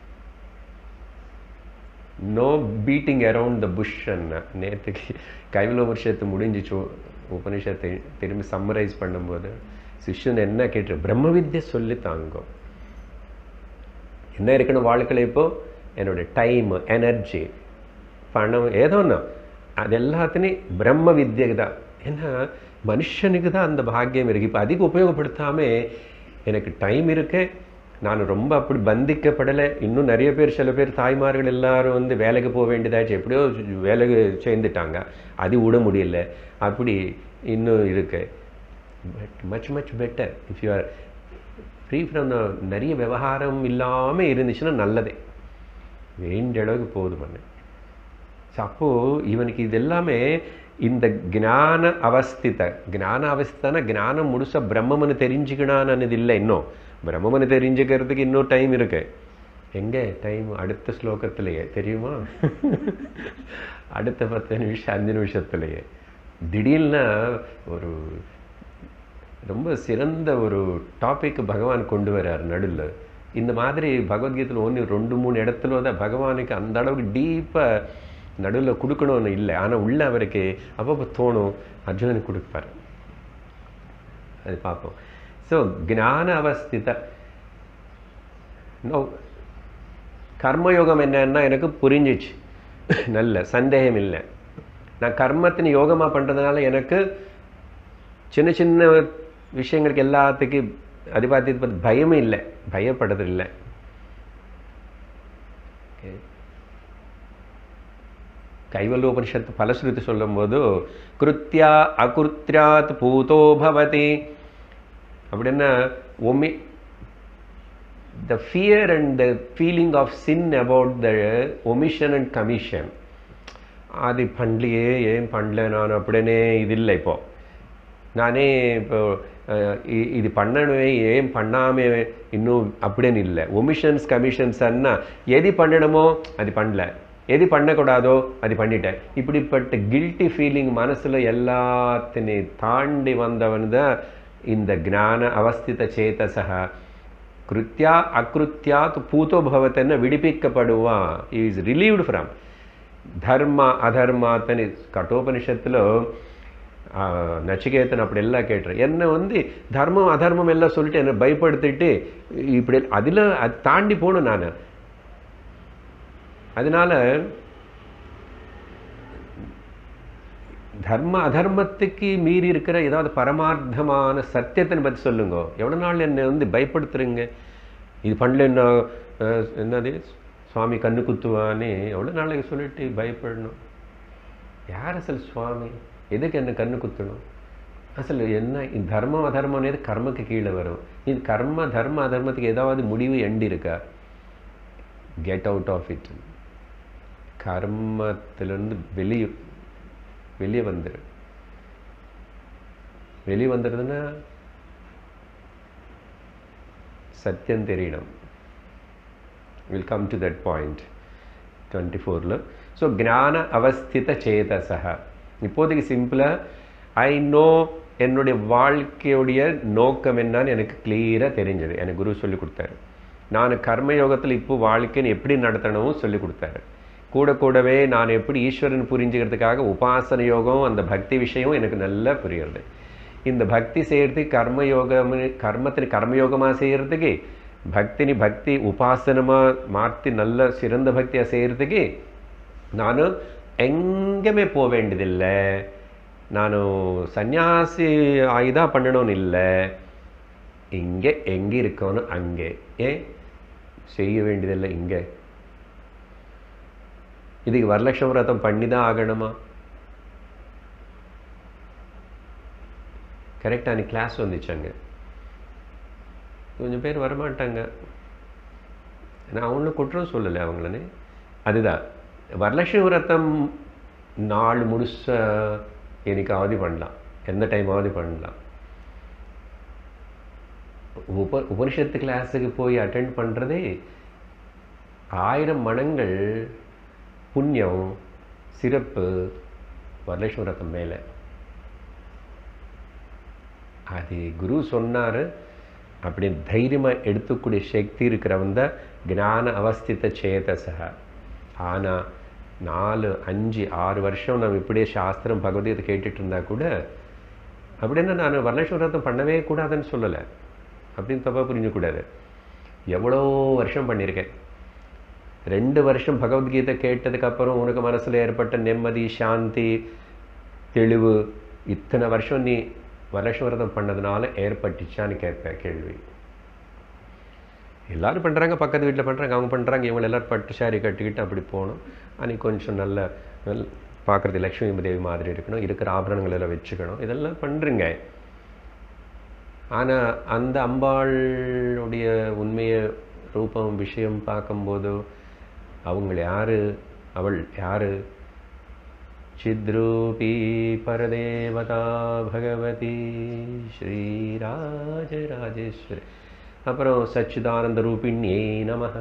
no beating around the bush அண்ணா நேற்றுக்கு கைவில உபனிஷத்து முடிஞ்சிச்சு உபனிஷத்தை திரும்பி சம்மரைஸ் பண்ணும்போது சிஷ்யன் என்ன கேட்டு பிரம்ம வித்யை சொல்லி தாங்கோ என்ன இருக்கணும் வாழ்க்கையில் இப்போ என்னுடைய டைம் எனர்ஜி பணம் ஏதோ ஒன்று அது எல்லாத்துலேயும் பிரம்ம வித்யக்கு தான் ஏன்னா மனுஷனுக்கு தான் அந்த பாக்கியம் இருக்குது இப்போ அதிகம் உபயோகப்படுத்தாம எனக்கு டைம் இருக்கு நான் ரொம்ப அப்படி பந்திக்கப்படலை இன்னும் நிறைய பேர் சில பேர் தாய்மார்கள் எல்லாரும் வந்து வேலைக்கு போக வேண்டியதாச்சு எப்படியோ வேலைக்கு சேர்ந்துட்டாங்க அது விட முடியல அப்படி இன்னும் இருக்கு but much much better if you are free from நிறைய விவகாரம் இல்லாமல் இருந்துச்சுன்னா நல்லதே வேண்டிய அளவுக்கு போதுமன்னு ஸோ அப்போது இவனுக்கு இது எல்லாமே இந்த ஞான அவஸ்தித ஞான அவஸ்திதானா ஞானம் முழுசாக பிரம்மம்னு தெரிஞ்சுக்கணான்னு இல்லை இன்னும் பிரம்மம்னு தெரிஞ்சுக்கிறதுக்கு இன்னும் டைம் இருக்கு எங்கே டைம் அடுத்த ஸ்லோகத்திலேயே தெரியுமா அடுத்த பத்து நிமிஷம் அஞ்சு நிமிஷத்துலேயே திடீர்னு ஒரு ரொம்ப சிறந்த ஒரு டாபிக் பகவான் கொண்டு வர்றார் நடுவில் இந்த மாதிரி பகவத்கீதையில் ஒன்று ரெண்டு மூணு இடத்துல தான் பகவானுக்கு அந்த அளவுக்கு டீப்பாக நடுவில் கொடுக்கணும்னு இல்லை ஆனால் உள்ள அவருக்கு அப்பப்போ தோணும் அர்ஜுனனுக்கு கொடுப்பார் அது பார்ப்போம் ஸோ ஞான அவஸ்தித நோ கர்மயோகம் என்னன்னா எனக்கு புரிஞ்சிச்சு நல்ல சந்தேகம் இல்லை நான் கர்மத்தின் யோகமாக பண்ணுறதுனால எனக்கு சின்ன சின்ன விஷயங்களுக்கு எல்லாத்துக்கும் அது பார்த்து இது பார்த்து பயமே இல்லை பயப்படுறது இல்லை Okay. கைவல்லோபனிஷத்து பலஸ்ருதி சொல்லும்போது கிருத்தியா அகிருத்யாத் பூதோ பவதி அப்படின்னா ஒமி the fear and the feeling of sin about the omission and commission அது பண்ணலையே ஏன் பண்ணல நான் அப்படின்னே இது இல்லை இப்போ நானே இப்போ அஹ், இ- இது பண்ணணுமே ஏன் பண்ணாம இன்னும் அப்படின்னு இல்லை ஒமிஷன்ஸ் கமிஷன்ஸ் அண்ணா எது பண்ணணுமோ அது பண்ணல எது பண்ணக்கூடாதோ அது பண்ணிட்டேன் இப்படிப்பட்ட கில்ட்டி ஃபீலிங் மனசுல எல்லாத்தினையும் தாண்டி வந்தவன் தான் இந்த ஞான அவஸ்தித சேதசா கிருத்தியா அக்ருத்தியாத் பூதோ பவத்தன்னு விடுவிக்கப்படுவான் இஸ் ரிலீவ்டு ஃப்ரம் ಧರ್ಮ அதர்மாத்தனு கட்டோபனிஷத்தில் நச்சிகேதன் அப்படி எல்லாம் கேட்டுரு என்னை வந்து தர்மம் அதர்மம் எல்லாம் சொல்லிட்டு என்னை பயப்படுத்திட்டு இப்படி அதில் அது தாண்டி போகணும் நான் அதனால தர்ம அதர்மத்துக்கு மீறி இருக்கிற ஏதாவது பரமார்த்தமான சத்தியத்தை பற்றி சொல்லுங்க எவ்வளோ நாள் என்னை வந்து பயப்படுத்துறீங்க இது பண்ணலன்னா அஹ், என்னது சுவாமி கண்ணு குத்துவான்னு எவ்வளோ நாளைக்கு சொல்லிட்டு பயப்படணும் யார் அசல் சுவாமி எதுக்கு என்ன கண்ணு குத்தணும் அசல் என்ன இந்த தர்மம் அதர்மம் అనేది கர்மக்கு கீழே வரும் இது கர்ம தர்ம அதர்மத்துக்கு ஏதாவது முடிவு எண்டு இருக்கா கெட் அவுட் ஆஃப் இட் கர்மத்திலிருந்து வெளியே வெளியே வந்துரு வெளியே வந்துடுதுன்னா சத்தியம் தெரியணும் will come to that point twenty ஃபோரில் ஸோ ஞான அவஸ்தித சேதசக இப்போதைக்கு சிம்பிளாக ஐ நோ என்னுடைய வாழ்க்கையுடைய நோக்கம் என்னன்னு எனக்கு கிளியராக தெரிஞ்சது எனக்கு குரு சொல்லி கொடுத்தாரு நான் கர்மயோகத்தில் இப்போ வாழ்க்கைன்னு எப்படி நடத்தணும் சொல்லி கொடுத்தாரு கூட கூடவே நான் எப்படி ஈஸ்வரன் புரிஞ்சுக்கிறதுக்காக உபாசன யோகம் அந்த பக்தி விஷயம் எனக்கு நல்லா புரியுறது இந்த பக்தி செய்யறதுக்கு கர்மயோகம் கர்மத்தின் கர்மயோகமாக செய்யறதுக்கு பக்தினி பக்தி உபாசனமாக மாற்றி நல்ல சிறந்த பக்தியாக செய்யறதுக்கு ನಾನು எங்கேயுமே போக வேண்டியதில்லை ನಾನು சன்னியாசி ஆகிதான் பண்ணணும்னு இல்லை இங்கே எங்கே இருக்கணும் அங்கே ஏன் செய்ய வேண்டியதில்லை இங்கே இதுக்கு வரலட்சுமி விரதம் பண்ணி தான் ஆகணுமா கரெக்டாக அன்னைக்கு கிளாஸ் வந்துச்சாங்க கொஞ்சம் பேர் வரமாட்டாங்க நான் அவங்களும் குற்றம் சொல்லலை அவங்களனே அதுதான் வரலட்சுமி விரதம் நாள் முழுச என்னைக்காவது பண்ணலாம் எந்த டைமாவது பண்ணலாம் உப உபனிஷத்து கிளாஸுக்கு போய் அட்டெண்ட் பண்ணுறதே ஆயிரம் மடங்கள் புண்ணியம் சிறப்பு வரலட்சுமி விரதம் மேலே அது குரு சொன்னார் அப்படி தைரியமாக எடுத்துக்கூடிய சக்தி இருக்கிறவன் தான் ஞான அவஸ்தித சேதசக ஆனால் நாலு அஞ்சு ஆறு வருஷம் நம்ம இப்படியே சாஸ்திரம் பகவத்கீதை கேட்டுட்டு இருந்தா கூட அப்படின்னா நான் வரலட்சுமி விரதம் பண்ணவே கூடாதுன்னு சொல்லலை அப்படின்னு தப்பாக புரிஞ்சக்கூடாது எவ்வளோ வருஷம் பண்ணியிருக்கேன் ரெண்டு வருஷம் பகவத்கீதை கேட்டதுக்கப்புறம் உனக்கு மனசில் ஏற்பட்ட நிம்மதி சாந்தி தெளிவு இத்தனை வருஷம் நீ வரலட்சுமி விரதம் பண்ணதுனால ஏற்பட்டுச்சான்னு கேட்பேன் கேள்வி எல்லாரும் பண்ணுறாங்க பக்கத்து வீட்டில் பண்ணுறாங்க அவங்க பண்ணுறாங்க இவங்க எல்லாரும் பட்டு சாரி கட்டிக்கிட்டு அப்படி போகணும் அன்னைக்கு கொஞ்சம் நல்ல நல்ல பார்க்குறது லக்ஷ்மி தேவி மாதிரி இருக்கணும் இருக்கிற ஆபரணங்கள் எல்லாம் வச்சுக்கணும் இதெல்லாம் பண்ணுறீங்க ஆனால் அந்த அம்பாளுடைய உண்மைய ரூபம் விஷயம் பார்க்கும்போது அவங்க யாரு அவள் யாரு சித்ரூபி பரதேவதா பகவதி ஸ்ரீராஜராஜேஸ்வரி அப்புறம் சச்சிதானந்த ரூபிணியே நம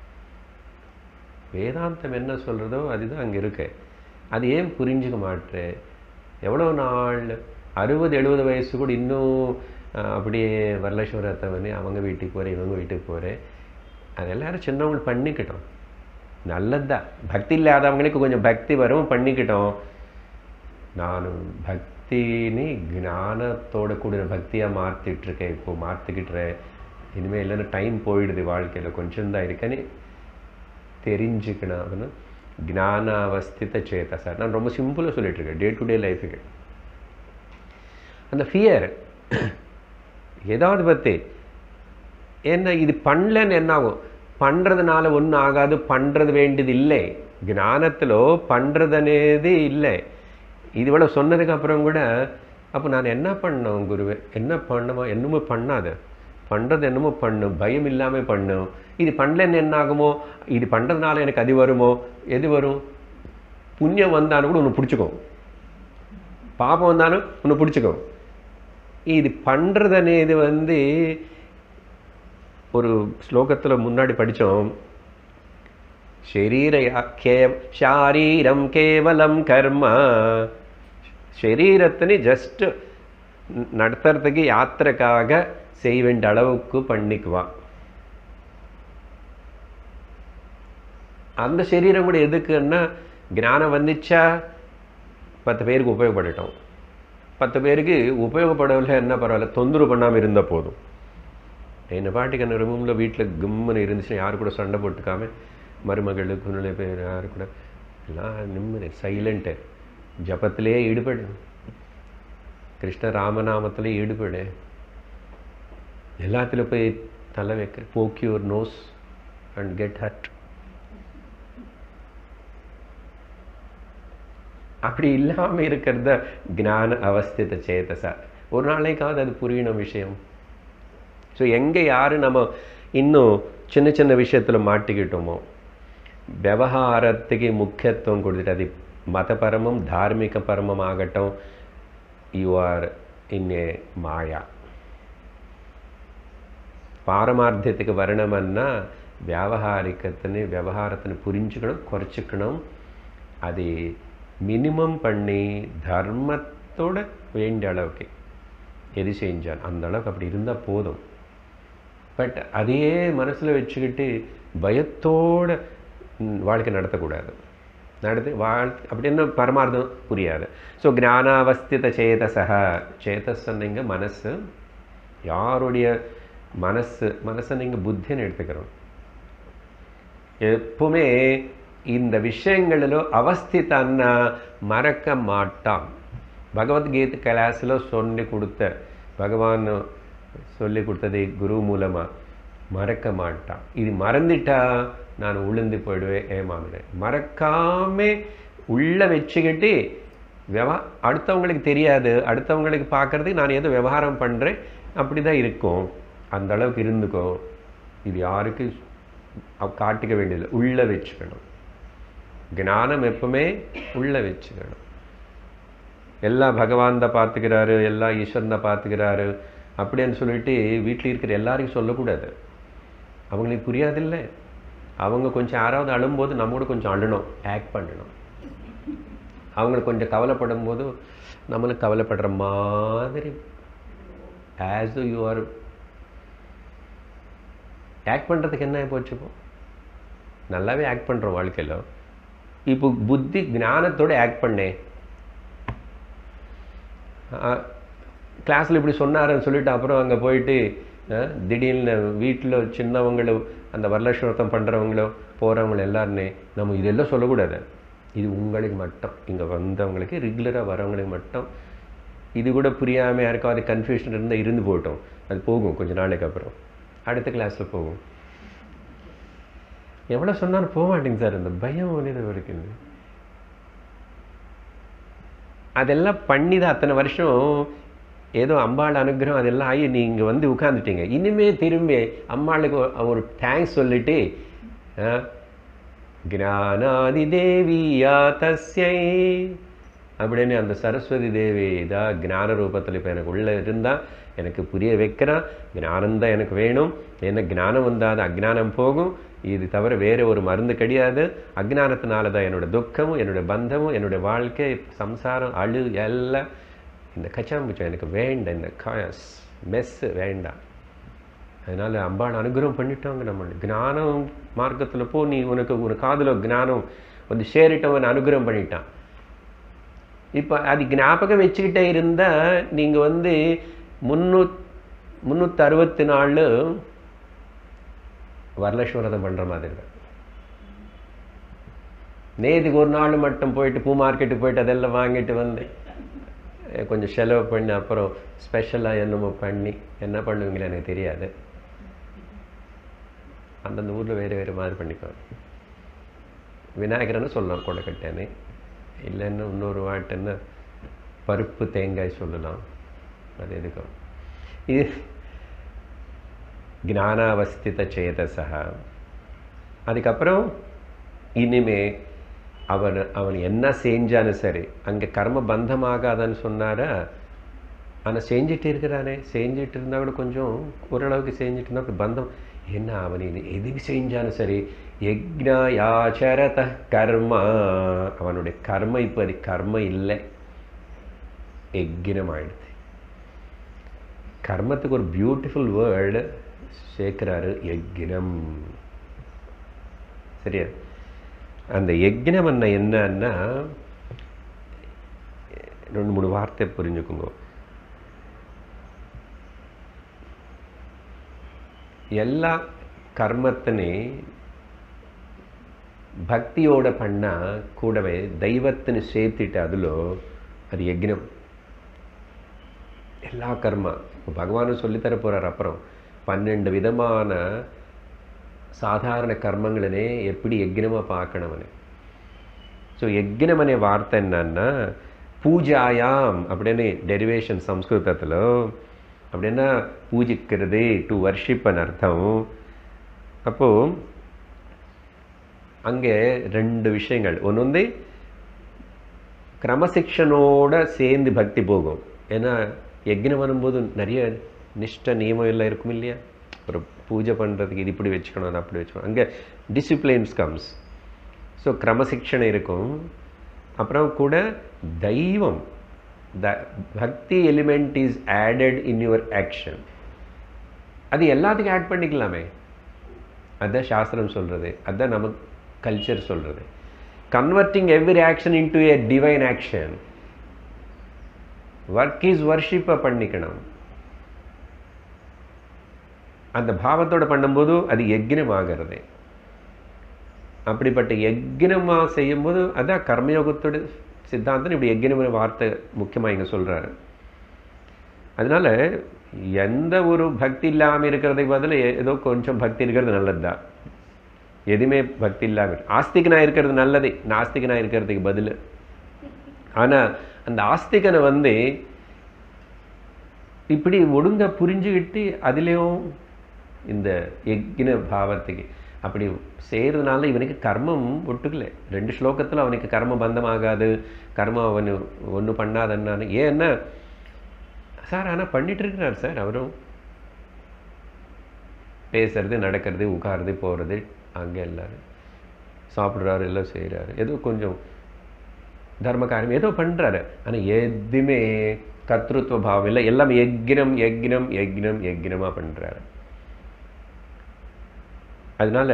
வேதாந்தம் என்ன சொல்கிறதோ அதுதான் அங்கே இருக்கு அது ஏன் புரிஞ்சுக்க மாட்டேன் எவ்வளோ நாள் அறுபது எழுபது வயசு கூட இன்னும் அஹ், அப்படியே வரலட்சுமரத்தை வந்து அவங்க வீட்டுக்கு போகிறேன் இவங்க வீட்டுக்கு போகிறேன் அது எல்லாரும் சின்னவங்க பண்ணிக்கிட்டோம் நல்லதுதான் பக்தி இல்லாதவங்களுக்கு கொஞ்சம் பக்தி வரும் பண்ணிக்கிட்டோம் நான் பக்தினி ஞானத்தோட கூடிய பக்தியாக மாற்றிட்டு இருக்கேன் இப்போ மாற்றிக்கிட்டுறேன் இனிமேல் இல்லைன்னா டைம் போயிடுது வாழ்க்கையில் கொஞ்சம் தான் இருக்கேன்னு தெரிஞ்சுக்கணும் அதுன்னு ஞான அவஸ்தித சேத்த சார் நான் ரொம்ப சிம்பிளாக சொல்லிட்டு இருக்கேன் டே டு டே லைஃபுக்கு அந்த ஃபியர் ஏதாவது பற்றி என்ன இது பண்ணலன்னு என்ன ஆகும் பண்ணுறதுனால ஒன்றும் ஆகாது பண்ணுறது வேண்டியது இல்லை ஞானத்தில் பண்ணுறது అనేది இல்லை இது இவ்வளோ சொன்னதுக்கு அப்புறம் கூட அப்போ நான் என்ன பண்ணோம் குருவே என்ன பண்ணுமோ என்னமோ பண்ணாத பண்ணுறது என்னமோ பண்ணு பயம் இல்லாமல் பண்ணும் இது பண்ணலன்னு என்ன ஆகுமோ இது பண்ணுறதுனால எனக்கு அது வருமோ எது வரும் புண்ணியம் வந்தாலும் கூட ஒன்று பிடிச்சிக்கும் பாபம் வந்தாலும் ஒன்று பிடிச்சிக்கும் இது பண்ணுறது இது வந்து ஒரு ஸ்லோகத்தில் முன்னாடி படித்தோம் ஷரீர கே ஷாரீரம் கேவலம் கர்ம ஷரீரத்தினு ஜஸ்ட் நடத்துறதுக்கு யாத்திரைக்காக செய்ய வேண்டிய அளவுக்கு பண்ணிக்குவான் அந்த சரீரம் கூட எதுக்குன்னா ஞானம் வந்துச்சா பத்து பேருக்கு உபயோகப்படட்டும் பத்து பேருக்கு உபயோகப்படவில்லை என்ன பரவாயில்ல தொந்தரவு பண்ணாமல் இருந்தால் போதும் என்னை பாட்டுக்கு என்ன ரூமில் வீட்டில் கும்முன்னு இருந்துச்சுன்னா யாரு கூட சண்டை போட்டுக்காம மருமகள் குன்னிலை பேர் யாரு கூட எல்லாம் நிம்மதி சைலண்ட்டு ஜபத்திலே ஈடுபடு கிருஷ்ண ராமநாமத்திலே ஈடுபடு எல்லாத்துலையும் போய் தலை வைக்க poke your nose and get hurt அப்படி இல்லாமல் இருக்கிறத ஞான அவஸ்தித சேதசா ஒரு நாளைக்காவது அது புரியணும் விஷயம் ஸோ எங்கே யார் நம்ம இன்னும் சின்ன சின்ன விஷயத்தில் மாட்டிக்கிட்டோமோ விவகாரத்துக்கு முக்கியத்துவம் கொடுத்துட்டு அது மதபரமும் தார்மீக பரமும் ஆகட்டும் யூ ஆர் இன் ஏ மாயா பாரமார்த்தியத்துக்கு வரணுமன்னா வியாபகாரிக்கத்தின்னு விவகாரத்தின்னு புரிஞ்சுக்கணும் குறைச்சிக்கணும் அது மினிமம் பண்ணி தர்மத்தோட வேண்டிய அளவுக்கு எது செஞ்சால் அந்த அளவுக்கு அப்படி இருந்தால் போதும் பட் அதையே மனசில் வச்சுக்கிட்டு பயத்தோட வாழ்க்கை நடத்தக்கூடாது நடத்தி வாழ் அப்படின்னு பரமார்த்தம் புரியாது ஸோ ஞானாவஸ்தித சேதசக சேதஸ் சொன்னீங்க மனசு யாருடைய மனசு மனசை நீங்கள் புத்தின்னு எடுத்துக்கிறோம் எப்பவுமே இந்த விஷயங்களிலோ அவஸ்திதன்னா மறக்க மாட்டான் பகவத்கீதை கிளாஸில் சொல்லி கொடுத்த பகவான் சொல்லி கொடுத்தது குரு மூலமாக மறக்க மாட்டான் இது மறந்துட்டா நான் உளுந்து போயிடுவேன் ஏமாந்துடுவேன் மறக்காம உள்ள வச்சுக்கிட்டு விவா அடுத்தவங்களுக்கு தெரியாது அடுத்தவங்களுக்கு பார்க்கறதுக்கு நான் ஏதோ விவகாரம் பண்ணுறேன் அப்படி தான் இருக்கும் அந்த அளவுக்கு இருந்துக்கோ இது யாருக்கு காட்டிக்க வேண்டியதில்லை உள்ளே வச்சுக்கணும் ஞானம் எப்பவுமே உள்ளே வச்சுக்கணும் எல்லாம் பகவான் தான் பார்த்துக்கிறாரு எல்லாம் ஈஸ்வரன் தான் பார்த்துக்கிறாரு அப்படின்னு சொல்லிட்டு வீட்டில் இருக்கிற எல்லாரையும் சொல்லக்கூடாது அவங்களுக்கு புரியாதில்ல அவங்க கொஞ்சம் யாராவது அழும்போது நம்மோட கொஞ்சம் அழணும் ஆக்ட் பண்ணணும் அவங்களுக்கு கொஞ்சம் கவலைப்படும் போது நம்மளுக்கு கவலைப்படுற மாதிரி ஆஸ் யூ ஆர் ஆக்ட் பண்ணுறதுக்கு என்ன போச்சு இப்போ நல்லாவே ஆக்ட் பண்ணுறோம் வாழ்க்கையில் இப்போ புத்தி ஞானத்தோடு ஆக்ட் பண்ணேன் கிளாஸில் இப்படி சொன்னாருன்னு சொல்லிட்டு அப்புறம் அங்கே போயிட்டு திடீர்னு வீட்டில் சின்னவங்களோ அந்த வரலட்சுமத்தம் பண்ணுறவங்களோ போகிறவங்களோ எல்லாருமே நம்ம இதெல்லாம் சொல்லக்கூடாது இது உங்களுக்கு மட்டும் இங்கே வந்தவங்களுக்கு ரெகுலராக வரவங்களுக்கு மட்டும் இது கூட புரியாமல் யாருக்கும் அது கன்ஃபியூஷன் இருந்தால் இருந்து போட்டோம் அது போகும் கொஞ்சம் நாளைக்கு அப்புறம் அடுத்த கிளாஸில் போகும் எவ்வளோ சொன்னாலும் போக மாட்டேங்க சார் இந்த பயம் ஒன்று இருக்குது அதெல்லாம் பண்ணி தான் அத்தனை வருஷம் ஏதோ அம்பாள் அனுகிரகம் அதெல்லாம் ஆகி நீங்கள் வந்து உட்காந்துட்டீங்க இனிமே திரும்பி அம்பாளுக்கு ஒரு தேங்க்ஸ் சொல்லிட்டு ஞானாதி தேவியா தஸ்யை அப்படின்னு அந்த சரஸ்வதி தேவி தான் ஞான ரூபத்தில் இப்போ எனக்கு உள்ளே இருந்தால் எனக்கு புரிய வைக்கிறான் ஞானம் தான் எனக்கு வேணும் என்ன ஞானம் வந்தால் அது அஜ்ஞானம் போகும் இது தவிர வேறு ஒரு மருந்து கிடையாது அஜ்ஞானத்தினால தான் என்னோடய துக்கமும் என்னுடைய பந்தமும் என்னுடைய வாழ்க்கை சம்சாரம் அழு எல்லாம் இந்த கச்சாம்புச்சம் எனக்கு வேண்டாம் இந்த காயஸ் மெஸ்ஸு வேண்டாம் அதனால் அம்பாள் அனுகிரகம் பண்ணிட்டாங்க நம்ம ஞானம் மார்க்கத்தில் போ நீ உனக்கு ஒரு காதில் ஞானம் வந்து சேரிட்டவன் அனுகிரகம் பண்ணிட்டான் இப்போ அது ஞாபகம் வச்சுக்கிட்டே இருந்தால் நீங்கள் வந்து முன்னூ முந்நூற்றி அறுபத்தி நாலு வரலட்சுமி விரதம் பண்ணுற மாதிரி தான் நேற்றுக்கு ஒரு நாள் மட்டும் போயிட்டு பூ மார்க்கெட்டுக்கு போயிட்டு அதெல்லாம் வாங்கிட்டு வந்து அஹ் கொஞ்சம் செலவு பண்ணி அப்புறம் ஸ்பெஷலாக என்னமோ பண்ணி என்ன பண்ணுவீங்களோ எனக்கு தெரியாது அந்தந்த ஊரில் வேறு வேறு மாதிரி பண்ணிக்குவாங்க விநாயகர்னு சொல்லலாம் கொடைக்கட்டேன்னு இல்லைன்னா இன்னொரு வாட்டுன்னா பருப்பு தேங்காய் சொல்லலாம் அது எதுக்கும் இது ஞானாவஸ்தித சேதசா அதுக்கப்புறம் இனிமே அவன் அவன் என்ன செஞ்சாலும் சரி அங்கே கர்ம பந்தமாகாதான்னு சொன்னாரா ஆனால் செஞ்சுட்டு இருக்கிறானே செஞ்சுட்டு இருந்தா கூட கொஞ்சம் ஓரளவுக்கு செஞ்சுட்டு இருந்தா அப்படி பந்தம் என்ன அவன் இது எதுக்கு செஞ்சாலும் சரி யக்ஞாயாச்சரத கர்மா அவனுடைய கர்ம இப்போ அது கர்ம இல்லை யக்ஞம் ஆயிடுது கர்மத்துக்கு ஒரு பியூட்டிஃபுல் வேர்டு சேர்க்கிறாரு யக்ஞம் சரியா அந்த யக்ஞம் என்ன என்னன்னா ரெண்டு மூணு வார்த்தை புரிஞ்சுக்குங்க எல்லா கர்மத்தினே భక్తియోడ పన్న కూడవే దైవత్తుని சேர்த்துட்டு அதிலோ அது யக்னம் எல்லா கர்மா இப்போ பகவானும் சொல்லித்தர போகிறார் அப்புறம் பன்னெண்டு விதமான సాధారణ కర్మங்களనే எப்படி యజ్ఞமாக பார்க்கணும்னு ஸோ యజ్ఞம் అనే వార్త என்னன்னா பூஜாயாம் அப்படின்னு டெரிவேஷன் சம்ஸ்கிருதத்தில் அப்படின்னா பூஜிக்கிறது டு வர்ஷிப்னு அர்த்தம் அப்போது அங்கே ரெண்டு விஷயங்கள் ஒன்று வந்து கிரமசிக்ஷனோட சேர்ந்து பக்தி போகும் ஏன்னா யக்ஞம் வரும்போது நிறைய நிஷ்ட நியமம் எல்லாம் இருக்கும் இல்லையா ஒரு பூஜை பண்ணுறதுக்கு இது இப்படி வச்சுக்கணும் அது அப்படி வச்சுக்கணும் அங்கே டிசிப்ளின்ஸ் கம்ஸ் ஸோ கிரமசிக்ஷனை இருக்கும் அப்புறம் கூட தெய்வம் the bhakti element is added in your action அது எல்லாத்துக்கும் ஆட் பண்ணிக்கலாமே அதுதான் சாஸ்திரம் சொல்கிறது அதுதான் நமக்கு கல்ச்சர் சொல்கிறது converting every action into a divine action work is வர்ஷிப்பை பண்ணிக்கணும் அந்த பாவத்தோட பண்ணும்போது அது யக்னம் ஆகிறது அப்படிப்பட்ட யக்னமாக செய்யும்போது அதான் கர்மயோகத்தோட சித்தாந்தம் இப்படி யக்னம் வார்த்தை முக்கியமாக இங்கே சொல்கிறாரு அதனால எந்த ஒரு பக்தி இல்லாமல் இருக்கிறதுக்கு பதில் ஏதோ கொஞ்சம் பக்தி இருக்கிறது நல்லது தான் எதுவுமே பக்தி இல்லாமல் ஆஸ்திகனாக இருக்கிறது நல்லது நாஸ்திகனாக இருக்கிறதுக்கு பதில் ஆனால் அந்த ஆஸ்திகனை வந்து இப்படி ஒழுங்கா புரிஞ்சுக்கிட்டு அதுலேயும் இந்த யக்ன பாவத்துக்கு அப்படி செய்கிறதுனால இவனுக்கு கர்மம் ஒட்டுக்கல ரெண்டு ஸ்லோகத்தில் அவனுக்கு கர்ம பந்தம் ஆகாது கர்மம் அவனு ஒன்றும் பண்ணாதன்னான்னு ஏன்னா சார் ஆனால் பண்ணிட்டு இருக்கிறார் சார் அவரும் பேசுறது நடக்கிறது உட்காருது போகிறது அங்கே எல்லாரும் சாப்பிட்றாரு எல்லாம் செய்கிறாரு ஏதோ கொஞ்சம் தர்ம காரியம் ஏதோ பண்ணுறாரு ஆனால் எதுவுமே கர்த்தృత్వ பாவம் இல்லை எல்லாம் யக்னம் யக்னம் யக்னம் யக்னமாக பண்ணுறாரு அதனால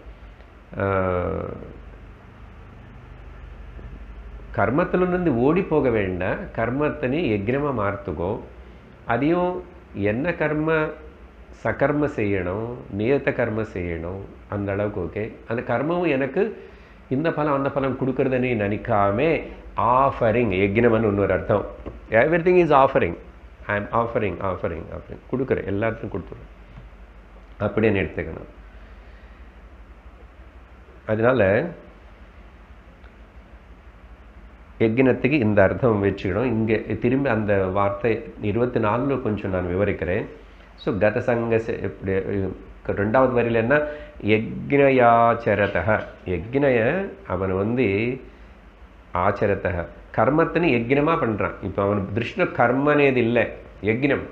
கர்மத்திலிருந்து ஓடி போக வேண்டாம் கர்மத்தினி யக்னமாக மாற்றுக்கோ அதையும் என்ன கர்ம சகர்ம செய்யணும் நியத்த கர்ம செய்யணும் அந்த அளவுக்கு ஓகே அந்த கர்மமும் எனக்கு இந்த பலம் அந்த பலம் கொடுக்கறதுன்னு நினைக்காம ஆஃபரிங் யக்னம்னு இன்னொரு அர்த்தம் everything is offering I am offering offering offering கொடுக்குறேன் எல்லாத்தையும் கொடுத்துருவேன் அப்படின்னு எடுத்துக்கணும் அதனால யக்னத்துக்கு இந்த அர்த்தம் வச்சுக்கணும் இங்கே திரும்பி அந்த வார்த்தை இருபத்தி நாலில் கொஞ்சம் நான் விவரிக்கிறேன் ஸோ கதசங்க எப்படி ரெண்டாவது வரியில் என்ன யக்னயாச்சரதக யக்னய அவன் வந்து ஆச்சரத்தக கர்மத்தின்னு யக்னமாக பண்ணுறான் இப்போ அவன் திருஷ்டில் கர்மனேது இல்லை யக்னம்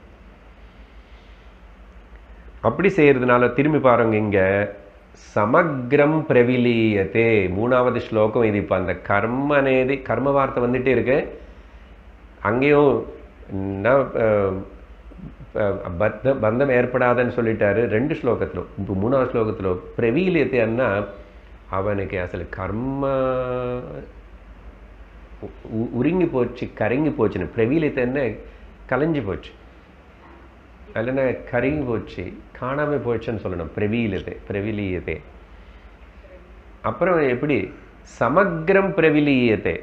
அப்படி செய்கிறதுனால திரும்பி பாருங்க இங்கே சமக்ரம் பிரவிலீயத்தே மூணாவது ஸ்லோகம் இது இப்போ அந்த கர்ம అనేది கர்ம வார்த்தை வந்துட்டே இருக்கு அங்கேயும் அஹ், பத்த பந்தம் ஏற்படாதுன்னு சொல்லிட்டாரு ரெண்டு ஸ்லோகத்தில் இப்போ மூணாவது ஸ்லோகத்தில் பிரவீலியத்தை அண்ணா அவனுக்கு அசలు கர்ம உ- உ- உருங்கி போச்சு கரங்கி போச்சுன்னு பிரவீலியத்தை என்ன கலைஞ்சு போச்சு இல்லைன்னா கருங்கி போச்சு காணாமல் போச்சுன்னு சொல்லணும் பிரவீலியத்தை பிரவிலியத்தை அப்புறம் எப்படி சமக்ரம் பிரவிலியத்தை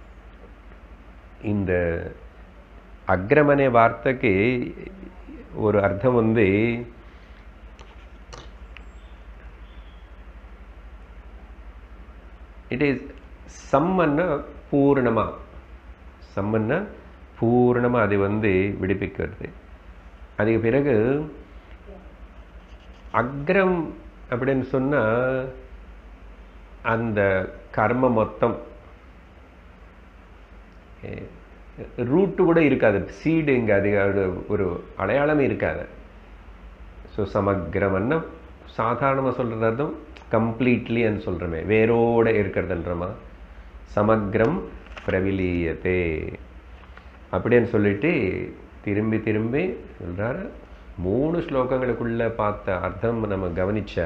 இந்த அக்ரம் అనే వార్తకి ஒரு అర్థం ఉంది இட் இஸ் சம்மன்னா பூர்ணமா சம்மன்னா பூர்ணமா அது வந்து விடுவிக்கிறது அதுக்கு பிறகு அக்ரம் அப்படின்னு சொன்னா அந்த கர்ம மொத்தம் ரூட்டு கூட இருக்காது சீடு இங்கே அது அது ஒரு அடையாளமே இருக்காது ஸோ சமக்கிரமன்னா சாதாரணமாக சொல்கிறது அர்த்தம் கம்ப்ளீட்லின்னு சொல்கிறோமே வேரோட இருக்கிறதுன்றமா சமக்ரம் பிரவிலியத்தே அப்படின்னு சொல்லிட்டு திரும்பி திரும்பி சொல்கிறாரு மூணு ஸ்லோகங்களுக்குள்ள பார்த்த அர்த்தம் நம்ம கவனிச்ச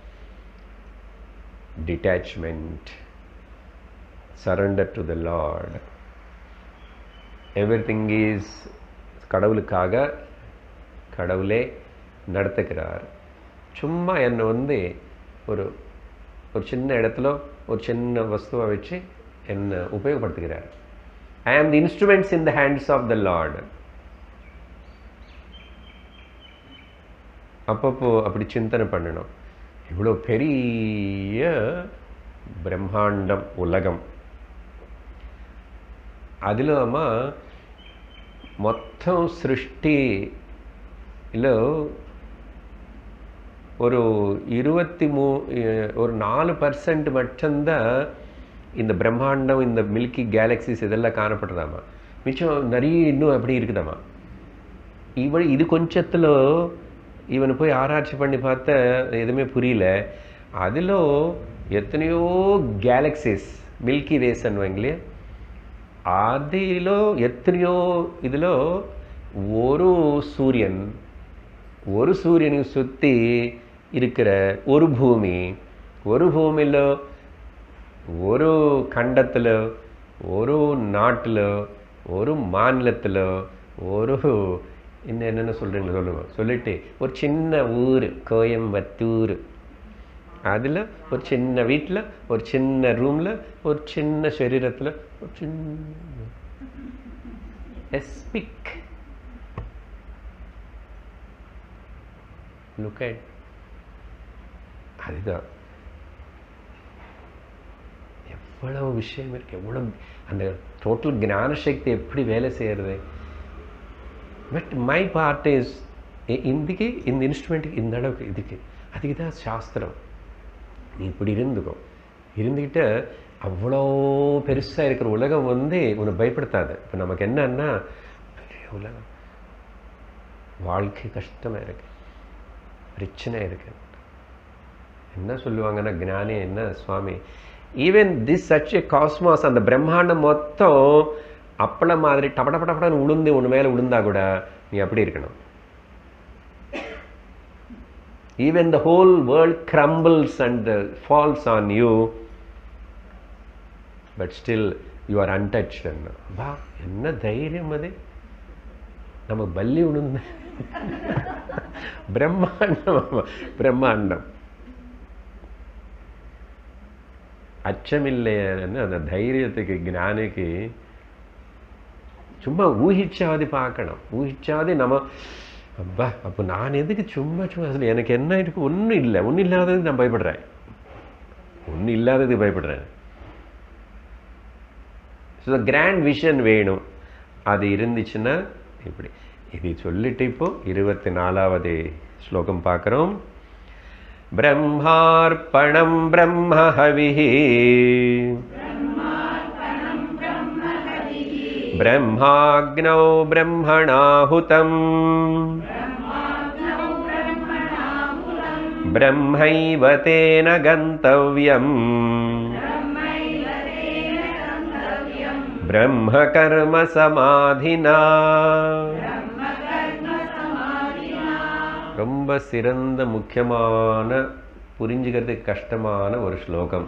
detachment surrender to the Lord everything is கடவுளுக்காக கடவுளே நடத்துகிறார் சும்மா என்னை வந்து ஒரு ஒரு சின்ன இடத்துல ஒரு சின்ன வஸ்துவை வச்சு என்னை உபயோகப்படுத்துகிறார் I am the instruments in the hands of the Lord அப்பப்போ அப்படி சிந்தனை பண்ணணும் இவ்வளோ பெரிய பிரம்மாண்டம் உலகம் அதிலமா మొత్తం సృష్టిలో ஒரு இருபத்தி மூ ஒரு நாலு பர்சன்ட் மட்டும்தான் இந்த பிரம்மாண்டம் இந்த மில்கி கேலக்சிஸ் இதெல்லாம் காணப்படுதாமா மிச்சம் நிறைய இன்னும் அப்படி இருக்குதாமா இவன் இது கொஞ்சத்தில் இவனை போய் ஆராய்ச்சி பண்ணி பார்த்தா எதுவுமே புரியல அதில் எத்தனையோ கேலக்சிஸ் மில்கி வேஸ் அன்வாங்களே அதிలో ఎత్తనయో ఇదిలో ஒரு சூரியன் ஒரு சூரியனை சுற்றி இருக்கிற ஒரு பூமி ஒரு பூமியில் ஒரு கண்டத்தில் ஒரு நாட்டில் ஒரு மாநிலத்தில் ஒரு இன்னும் என்னென்ன சொல்கிறீங்களோ சொல்லுங்க சொல்லிட்டு ஒரு சின்ன ஊர் கோயம்புத்தூர் அதில் ஒரு சின்ன வீட்டில் ஒரு சின்ன ரூமில் ஒரு சின்ன சரீரத்தில் ஒரு சின்ன எஸ்பிக் லுக் அட் அதுதான் எவ்வளவு விஷயம் இருக்கு எவ்வளவு அந்த டோட்டல் ஞான சக்தி எப்படி வேலை செய்யறது பட் மை பார்ட் இஸ் இந்துக்கு இந்த இன்ஸ்ட்ருமெண்ட்டுக்கு இந்த அளவுக்கு இதுக்கு அதுக்கு தான் சாஸ்திரம் நீ இப்படி இருந்துக்கோ இருந்துக்கிட்டு அவ்வளோ பெருசாக இருக்கிற உலகம் வந்து உன்னை பயப்படுத்தாது இப்போ நமக்கு என்னன்னா பெரிய உலகம் வாழ்க்கை கஷ்டமாக இருக்கு பிரச்சனை இருக்கு என்ன சொல்லுவாங்கன்னா ஞானி என்ன சுவாமி even this such a cosmos அந்த பிரம்மாண்டம் மொத்தம் அப்பள மாதிரி டபட படப்படன்னு உளுந்து ஒன்று மேலே உளுந்தா கூட நீ அப்படி இருக்கணும் even the whole world crumbles and uh, falls on you but still you are untouched and வா என்ன தைரியம் அது நம்ம பல்லி உணர்ந்த பிரம்மாண்டம் பிரம்மாண்டம் அச்சமில்லைன்னு அந்த தைரியத்துக்கு ஞானிக்கு சும்மா ஊகிச்சாவது பார்க்கணும் ஊகிச்சாவது நம்ம அப்பா அப்போ நான் எதுக்கு சும்மா சும்மா சொல்லி எனக்கு என்ன இருக்கு ஒன்றும் இல்லை ஒன்றும் இல்லாததுக்கு நான் பயப்படுறேன் ஒன்றும் இல்லாததுக்கு பயப்படுறேன் ஸோ கிராண்ட் விஷன் வேணும் அது இருந்துச்சுன்னா இப்படி இது சொல்லிட்டு இப்போ இருபத்தி நாலாவது ஸ்லோகம் பார்க்குறோம் பிரம்மார்ப்பணம் பிரம்ம ஹவிஹி ब्रह्माग्नौ ब्रह्मणाहुतम् ब्रह्मैव तेन गन्तव्यम् ब्रह्मकर्मसमाधिना ரொம்ப சிறந்த முக்கியமான புரிஞ்சுக்கிறதுக்கு கஷ்டமான ஒரு ஸ்லோகம்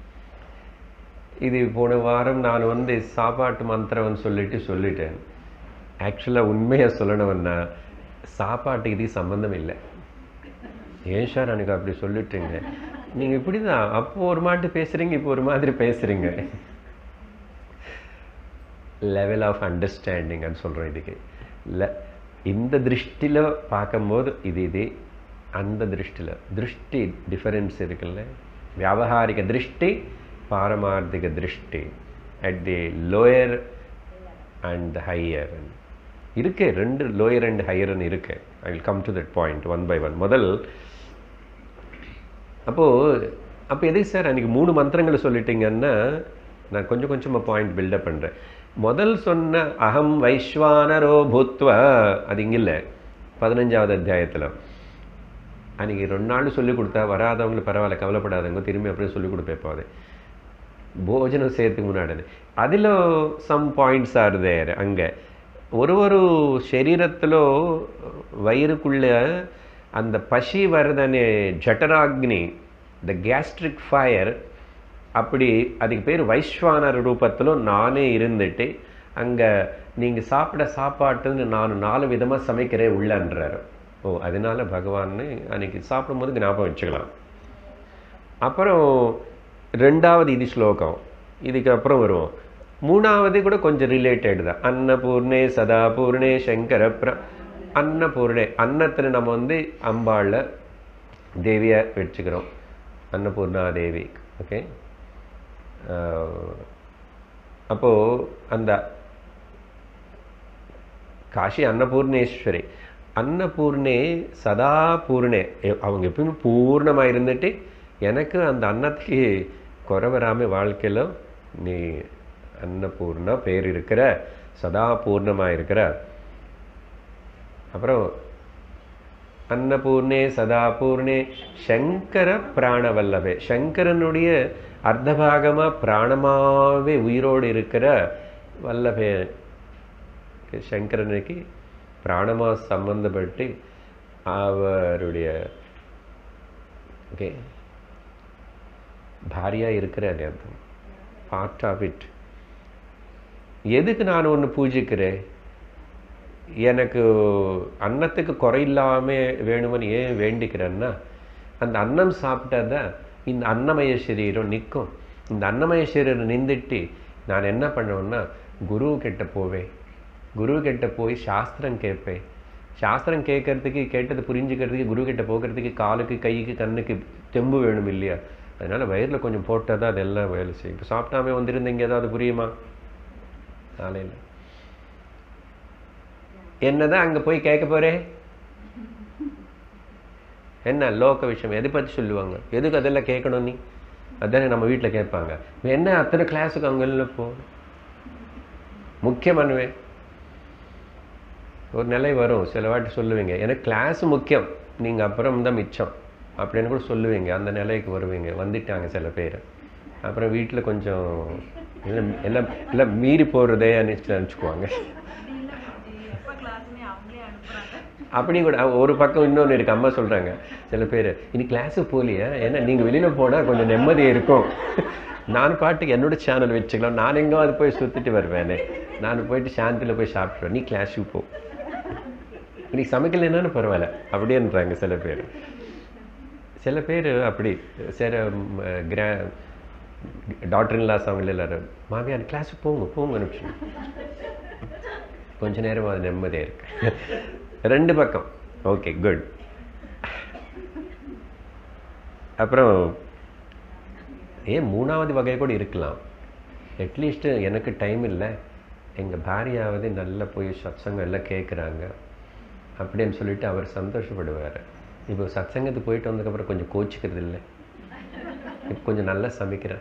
இது போன வாரம் நான் வந்து சாப்பாட்டு மந்திரம்னு சொல்லிட்டு சொல்லிட்டேன் ஆக்சுவலாக உண்மையாக சொல்லணும்னா சாப்பாட்டுக்கு இதுக்கு சம்மந்தம் இல்லை ஏன் சார் எனக்கு அப்படி சொல்லிட்டீங்க நீங்கள் இப்படி தான் அப்போ ஒரு மாட்டு பேசுகிறீங்க இப்போ ஒரு மாதிரி பேசுகிறீங்க லெவல் ஆஃப் அண்டர்ஸ்டாண்டிங்னு சொல்கிறோம் இதுக்கு ல இந்த திருஷ்டியில் பார்க்கும்போது இது இது அந்த திருஷ்டியில் திருஷ்டி டிஃபரன்ஸ் இருக்குல்ல வியாபகாரிக திருஷ்டி பாரமார்த்திக திருஷ்டி at the lower and higher இருக்கு ரெண்டு லோயர் அண்ட் ஹையர்னு இருக்கு I will come to that point one by one முதல் அப்போது அப்போ எதுக்கு சார் அன்றைக்கி மூணு மந்திரங்களை சொல்லிட்டீங்கன்னா நான் கொஞ்சம் கொஞ்சமாக பாயிண்ட் பில்டப் பண்ணுறேன் முதல் சொன்ன அகம் வைஸ்வானரோ பூத்வ அது இங்கே இல்லை பதினஞ்சாவது அத்தியாயத்தில் அன்றைக்கி ரெண்டு நாள் சொல்லிக் கொடுத்தா வராதவங்களுக்கு பரவாயில்ல கவலைப்படாதவங்க திரும்பி அப்படியே சொல்லிக் கொடுப்பேன் இப்போ அது భోజనం సేతుకు మున్నాడని అదిలో సమ్ పాయింట్స్ ఆర్ దేర్ அங்கே ஒரு ஒரு శరీరత్తులో వైరుకుళ్ళ அந்த பசி வருதனே ஜட்டராக்னி த கேஸ்ட்ரிக் ஃபயர் அப்படி அதுக்கு பேர் வைஸ்வானர் ரூபத்தில் நானே இருந்துட்டு அங்கே நீங்கள் சாப்பிட சாப்பாட்டுன்னு நான் நாலு விதமாக சமைக்கிறேன் உள்ளன்றார் ஓ அதனால பகவான்னு அன்னைக்கு சாப்பிடும்போது ஞாபகம் வச்சுக்கலாம் அப்புறம் ரெண்டாவது இது ஸ்லோகம் இதுக்கு அப்புறம் வருவோம் மூணாவது கூட கொஞ்சம் ரிலேட்டட் தான் அன்னபூர்ணே சதாபூர்ணே சங்கர பிர அன்னபூர்ணே அன்னத்தில் நம்ம வந்து அம்பாளில் தேவியை வச்சுக்கிறோம் அன்னபூர்ணா தேவி ஓகே அப்போது அந்த காஷி அன்னபூர்ணேஸ்வரி அன்னபூர்ணே சதா பூர்ணே எ- அவங்க எப்பயுமே பூர்ணமாக இருந்துட்டு எனக்கு அந்த அன்னத்துக்கு குறை வராமல் வாழ்க்கையில் நீ அன்னபூர்ணா பேர் இருக்கிற சதா பூர்ணமாக இருக்கிற அப்புறம் அன்னபூர்ணே சதா பூர்ணே சங்கர பிராணவல்லபே சங்கரனுடைய அர்த்தபாகமாக பிராணமாகவே உயிரோடு இருக்கிற வல்லபே சங்கரனுக்கு பிராணமாக சம்பந்தப்பட்டு அவருடைய ஓகே பாரியா இருக்கிற அது அர்த்தம் பார்ட் ஆஃப் இட் எதுக்கு நான் ஒன்று பூஜிக்கிறேன் எனக்கு அன்னத்துக்கு குறையில்லாமல் வேணும்னு ஏன் வேண்டிக்கிறேன்னா அந்த அன்னம் சாப்பிட்டா தான் இந்த அன்னமய சரீரம் நிற்கும் இந்த அன்னமய சரீரம் நின்றுட்டு நான் என்ன பண்ணுவேன்னா குரு கிட்ட போவேன் குரு கிட்ட போய் சாஸ்திரம் கேட்பேன் சாஸ்திரம் கேட்கறதுக்கு கேட்டது புரிஞ்சுக்கிறதுக்கு குரு கிட்ட போகிறதுக்கு காலுக்கு கைக்கு கண்ணுக்கு தெம்பு வேணும் இல்லையா அதனால வயிறில் கொஞ்சம் போட்டால் தான் அதெல்லாம் வேலை செய்யும் இப்போ சாப்பிட்டாமே வந்திருந்தீங்க ஏதாவது புரியுமா காலையில் என்னதான் அங்கே போய் கேட்க போறேன் என்ன லோக விஷயம் எதை பற்றி சொல்லுவாங்க எதுக்கு அதெல்லாம் கேட்கணும் நீ அதானே நம்ம வீட்டில் கேட்பாங்க என்ன அத்தனை கிளாஸுக்கு அங்கே இல்லை போ முக்கியமானவே ஒரு நிலை வரும் சில வாட்டி சொல்லுவீங்க எனக்கு கிளாஸ் முக்கியம் நீங்கள் அப்புறம் தான் மிச்சம் அப்படின்னு கூட சொல்லுவீங்க அந்த நிலைக்கு வருவீங்க வந்துட்டாங்க சில பேர் அப்புறம் வீட்டில் கொஞ்சம் எல்லாம் எல்லாம் எல்லாம் மீறி போடுறதே நினச்சி நினச்சிக்குவாங்க எப்போ கிளாஸ்னே அவங்களே அனுப்புறாங்க அப்படி கூட அஹ், ஒரு பக்கம் இன்னொன்று இருக்கு அம்மா சொல்கிறாங்க சில பேர் இனி கிளாஸுக்கு போகலையா ஏன்னா நீங்கள் வெளியில் போனால் கொஞ்சம் நிம்மதி இருக்கும் நான் பாட்டுக்கு என்னோட சேனல் வச்சுக்கலாம் நான் எங்காவது போய் சுற்றிட்டு வருவேனே நான் போயிட்டு சாந்தியில் போய் சாப்பிட்ருவேன் நீ கிளாஸுக்கு போ இன்னைக்கு சமைக்கலைன்னாலும் பரவாயில்ல அப்படின்றாங்க சில பேர் சில பேர் அப்படி சில கிரா டாக்டர் இல்லாஸ் அவங்க எல்லாரும் மாமியார் கிளாஸுக்கு போங்க போங்க அனுப்பிச்சு கொஞ்ச நேரம் அது நிம்மதியாக இருக்கு ரெண்டு பக்கம் ஓகே குட் அப்புறம் ஏன் மூணாவது வகை கூட இருக்கலாம் அட்லீஸ்ட்டு எனக்கு டைம் இல்லை எங்கள் பாரியாவது நல்லா போய் சத்சங்கம் எல்லாம் கேட்குறாங்க அப்படின்னு சொல்லிட்டு அவர் சந்தோஷப்படுவார் இப்போ சத்சங்கத்துக்கு போயிட்டு வந்ததுக்கப்புறம் கொஞ்சம் கோச்சிக்கிறது இல்லை இப்போ கொஞ்சம் நல்லா சமைக்கிறேன்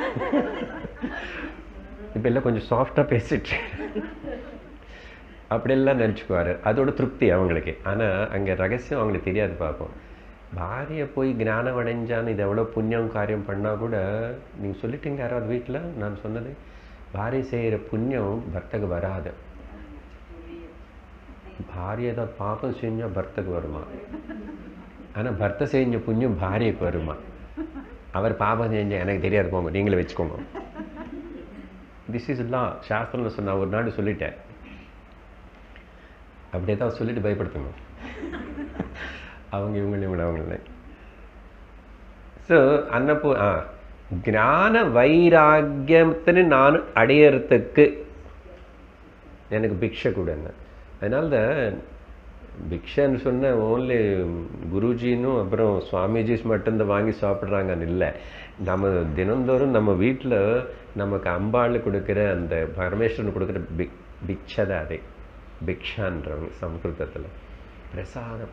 இப்போ எல்லாம் கொஞ்சம் சாஃப்டாக பேசிட்டு அப்படியெல்லாம் நினச்சிக்குவார் அதோட திருப்தி அவங்களுக்கு ஆனால் அங்கே ரகசியம் அவங்களுக்கு தெரியாது பார்ப்போம் பாரியை போய் ஞானம் அடைஞ்சான்னு இது எவ்வளோ புண்ணியம் காரியம் பண்ணால் கூட நீங்கள் சொல்லிட்டீங்க யாராவது வீட்டில் நான் சொன்னது பாரி செய்கிற புண்ணியம் பர்த்தகு வராது பாரிய ஏதாவது பாப்பம் செஞ்சால் பர்த்தக்கு வருமா ஆனால் பர்த்த செஞ்ச புண்ணியம் பாரியக்கு வருமா அவர் பாபம் செஞ்ச எனக்கு தெரியாது போங்க நீங்களே வச்சுக்கோங்க திஸ் இஸ் லா சாஸ்திரம்னு சொன்ன ஒரு நாடு சொல்லிட்டேன் அப்படியே தான் சொல்லிட்டு பயப்படுத்துங்க அவங்க இவங்களையும் விட அவங்களே ஸோ அன்னப்பூ ஆ ஞான வைராக்கியத்தின்னு நான் அடையறதுக்கு எனக்கு பிக்ஷை கொடுங்க அதனால தான் பிக்ஷைன்னு சொன்ன ஓன்லி குருஜினும் அப்புறம் சுவாமிஜிஸ் மட்டும்தான் வாங்கி சாப்பிட்றாங்கன்னு இல்லை நம்ம தினந்தோறும் நம்ம வீட்டில் நமக்கு அம்பாள் கொடுக்குற அந்த பரமேஸ்வரன் கொடுக்குற பிக் பிக்ஷை தான் அதே பிக்ஷான்றவங்க சம்ஸ்கிருதத்தில் பிரசாதம்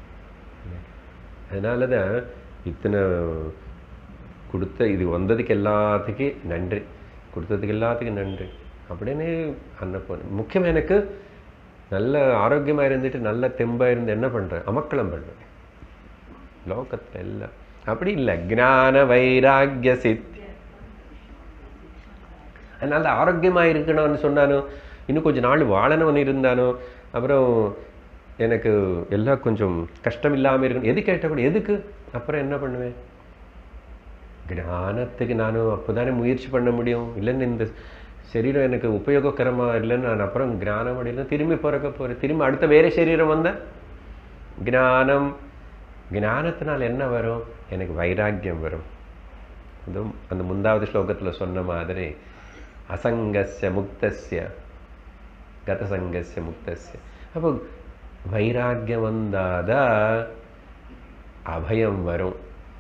அதனால தான் இத்தனை கொடுத்த இது வந்ததுக்கு எல்லாத்துக்கும் நன்றி கொடுத்ததுக்கு எல்லாத்துக்கும் நன்றி அப்படின்னு அன்னப்போன முக்கியம் எனக்கு நல்ல ஆரோக்கியமாக இருந்துட்டு நல்ல தெம்பாக இருந்து என்ன பண்ணுறேன் அமக்களம் பண்ணுறேன் லோகத்தில் எல்லாம் அப்படி இல்லை ஞான வைராக்கிய சித் அதனால ஆரோக்கியமாக இருக்கணும்னு சொன்னானோ இன்னும் கொஞ்சம் நாள் வாழணும்னு இருந்தானோ அப்புறம் எனக்கு எல்லாம் கொஞ்சம் கஷ்டம் இல்லாமல் இருக்கணும் எது கேட்டால் கூட எதுக்கு அப்புறம் என்ன பண்ணுவேன் ஞானத்துக்கு நானும் அப்போ தானே முயற்சி பண்ண முடியும் இல்லைன்னு இந்த சரீரம் எனக்கு உபயோகக்கரமாக இல்லைன்னு நான் அப்புறம் ஞானம் அடையில திரும்பி பிறக்க போகிறேன் திரும்பி அடுத்த வேறு சரீரம் வந்தால் ஞானம் ஞானத்தினால் என்ன வரும் எனக்கு வைராக்கியம் வரும் அதுவும் அந்த முந்தாவது ஸ்லோகத்தில் சொன்ன மாதிரி அசங்கஸ்ய முக்தஸ்ய கதசங்கஸ்ய முக்தஸ்ய அப்போ வைராக்கியம் வந்தாதான் அபயம் வரும்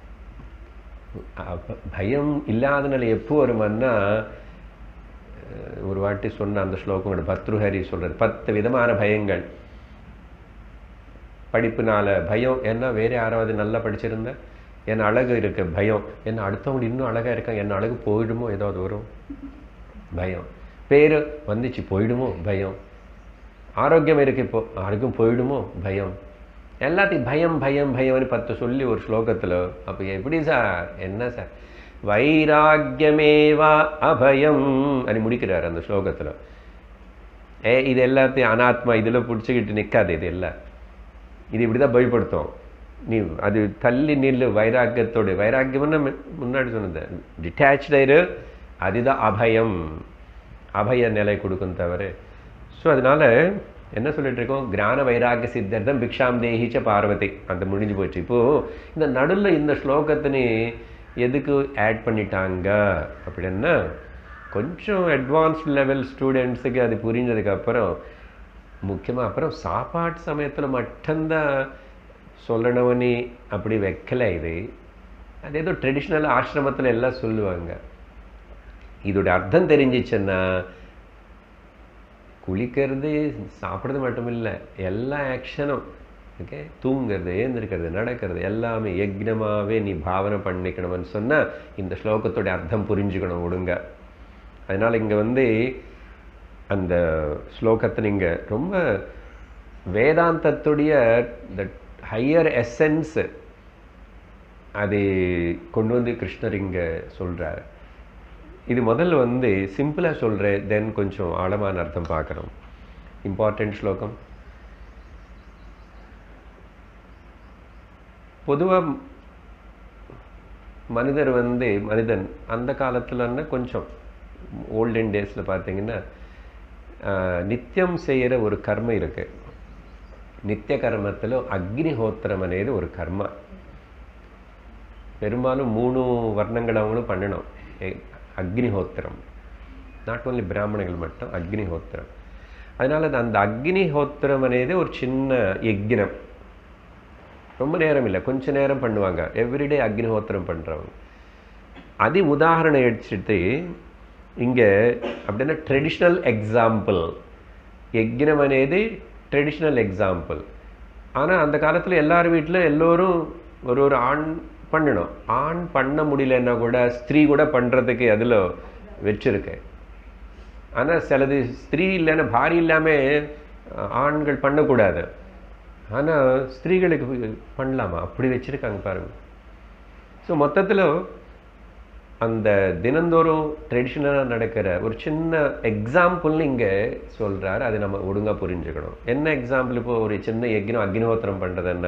அப்ப பயம் இல்லாத நிலை எப்போ வருமானா அஹ், ஒரு வாட்டி சொன்ன அந்த ஸ்லோகம் கூட பத்ருஹரி சொல்றது பத்து விதமான பயங்கள் படிப்புனால பயம் ஏன்னா வேற யாராவது நல்லா படிச்சிருந்தா என் அழகு இருக்கு பயம் என்ன அடுத்தவங்க இன்னும் அழகா இருக்காங்க என் அழகு போயிடுமோ ஏதாவது வரும் பயம் பேரு வந்துச்சு போயிடுமோ பயம் ஆரோக்கியம் இருக்கு இப்போ ஆரோக்கியம் போயிடுமோ பயம் எல்லாத்தையும் பயம் பயம் பயம்னு பத்து சொல்லி ஒரு ஸ்லோகத்தில் அப்போ எப்படி சார் என்ன சார் வைராக்கியமேவா அபயம் అని முடிக்கிறார் அந்த ஸ்லோகத்தில் ஏ இது எல்லாத்தையும் அனாத்மா இதில் பிடிச்சிக்கிட்டு நிற்காது இது எல்லாம் இது இப்படி தான் பயப்படுத்தும் நீ அது தள்ளி நில்லு வைராக்கியத்தோடு வைராக்கியம்னு மு- முன்னாடி சொன்னது டிட்டாச்சாயிரு இரு அதுதான் அபயம் அபய நிலை கொடுக்கும் தவிர ஸோ அதனால என்ன சொல்லிட்டு இருக்கோம் ஞான வைராக்கிய சித்தர்த்தம் பிக்ஷாம் தேகிச்ச பார்வதி அந்த முடிஞ்சு போச்சு இப்போ இந்த நடுவில் இந்த ஸ்லோகத்தினு எதுக்கு ஆட் பண்ணிட்டாங்க அப்படின்னா கொஞ்சம் அட்வான்ஸ்ட் லெவல் ஸ்டூடெண்ட்ஸுக்கு அது புரிஞ்சதுக்கப்புறம் முக்கியமாக அப்புறம் சாப்பாட்டு சமயத்தில் மட்டும்தான் சொல்லணும்னு அப்படி வைக்கல இது அது ஏதோ ட்ரெடிஷ்னல் ஆசிரமத்தில் எல்லாம் சொல்லுவாங்க இதோட அர்த்தம் தெரிஞ்சிச்சுன்னா குளிக்கிறது சாப்பிட்றது மட்டும் இல்லை எல்லா ஆக்ஷனும் ஓகே தூங்குறது ஏந்திருக்கிறது நடக்கிறது எல்லாமே யக்னமாகவே நீ பாவனை பண்ணிக்கணும்னு சொன்னால் இந்த ஸ்லோகத்தோட அர்த்தம் புரிஞ்சுக்கணும் ஒழுங்க அதனால் இங்கே வந்து அந்த ஸ்லோகத்தை நீங்கள் ரொம்ப வேதாந்தத்துடைய இந்த ஹையர் எசன்ஸ் அது கொண்டு வந்து கிருஷ்ணர் இங்கே சொல்கிறார் இது முதல்ல வந்து சிம்பிளாக சொல்கிறேன் தென் கொஞ்சம் ஆழமான அர்த்தம் பார்க்குறோம் இம்பார்ட்டன்ட் ஸ்லோகம் பொதுவாக மனிதர் வந்து மனிதன் அந்த காலத்துலன்னா கொஞ்சம் ஓல்டன் டேஸில் பார்த்தீங்கன்னா ஆஹ், நித்தியம் செய்கிற ஒரு கர்ம இருக்கு நித்திய கர்மத்தில் அக்னிஹோத்திரம் అనేది ஒரு கர்ம பெரும்பாலும் மூணு வர்ணங்கள் அவங்களும் பண்ணணும் ஏ- அக்னிஹோத்திரம் நாட் ஓன்லி பிராமணர்கள் மட்டும் அக்னிஹோத்திரம் அதனால அது அந்த அக்னிஹோத்திரம் అనేది ஒரு சின்ன யக்னம் ரொம்ப நேரம் இல்லை கொஞ்ச நேரம் பண்ணுவாங்க எவ்ரிடே அக்னிஹோத்திரம் பண்ணுறவங்க అది ఉదాహరణ எடுத்துட்டு இங்கே அப்படின்னா ட்ரெடிஷ்னல் எக்ஸாம்பிள் యజ్ఞం అనేది ட்ரெடிஷ்னல் எக்ஸாம்பிள் ஆனால் அந்த காலத்தில் எல்லார் வீட்டில் எல்லோரும் ஒரு ஒரு ஆண் பண்ணணும் ஆண் பண்ண முடியலன்னா கூட ஸ்திரீ கூட பண்ணுறதுக்கு அதில் வச்சுருக்கேன் ஆனால் சிலது ஸ்திரீ இல்லைன்னா பாரி இல்லாமல் ஆண்கள் பண்ணக்கூடாது ஆனால் ஸ்திரீகளுக்கு பண்ணலாமா அப்படி வச்சுருக்காங்க பாருங்க ஸோ மொத்தத்தில் அந்த தினந்தோறும் ட்ரெடிஷ்னலாக நடக்கிற ஒரு சின்ன எக்ஸாம்பிள்னு இங்கே சொல்கிறாரு அதை நம்ம ஒழுங்காக புரிஞ்சுக்கணும் என்ன எக்ஸாம்பிள் இப்போ ஒரு சின்ன யக்னம் அக்னிஹோத்திரம் பண்ணுறது என்ன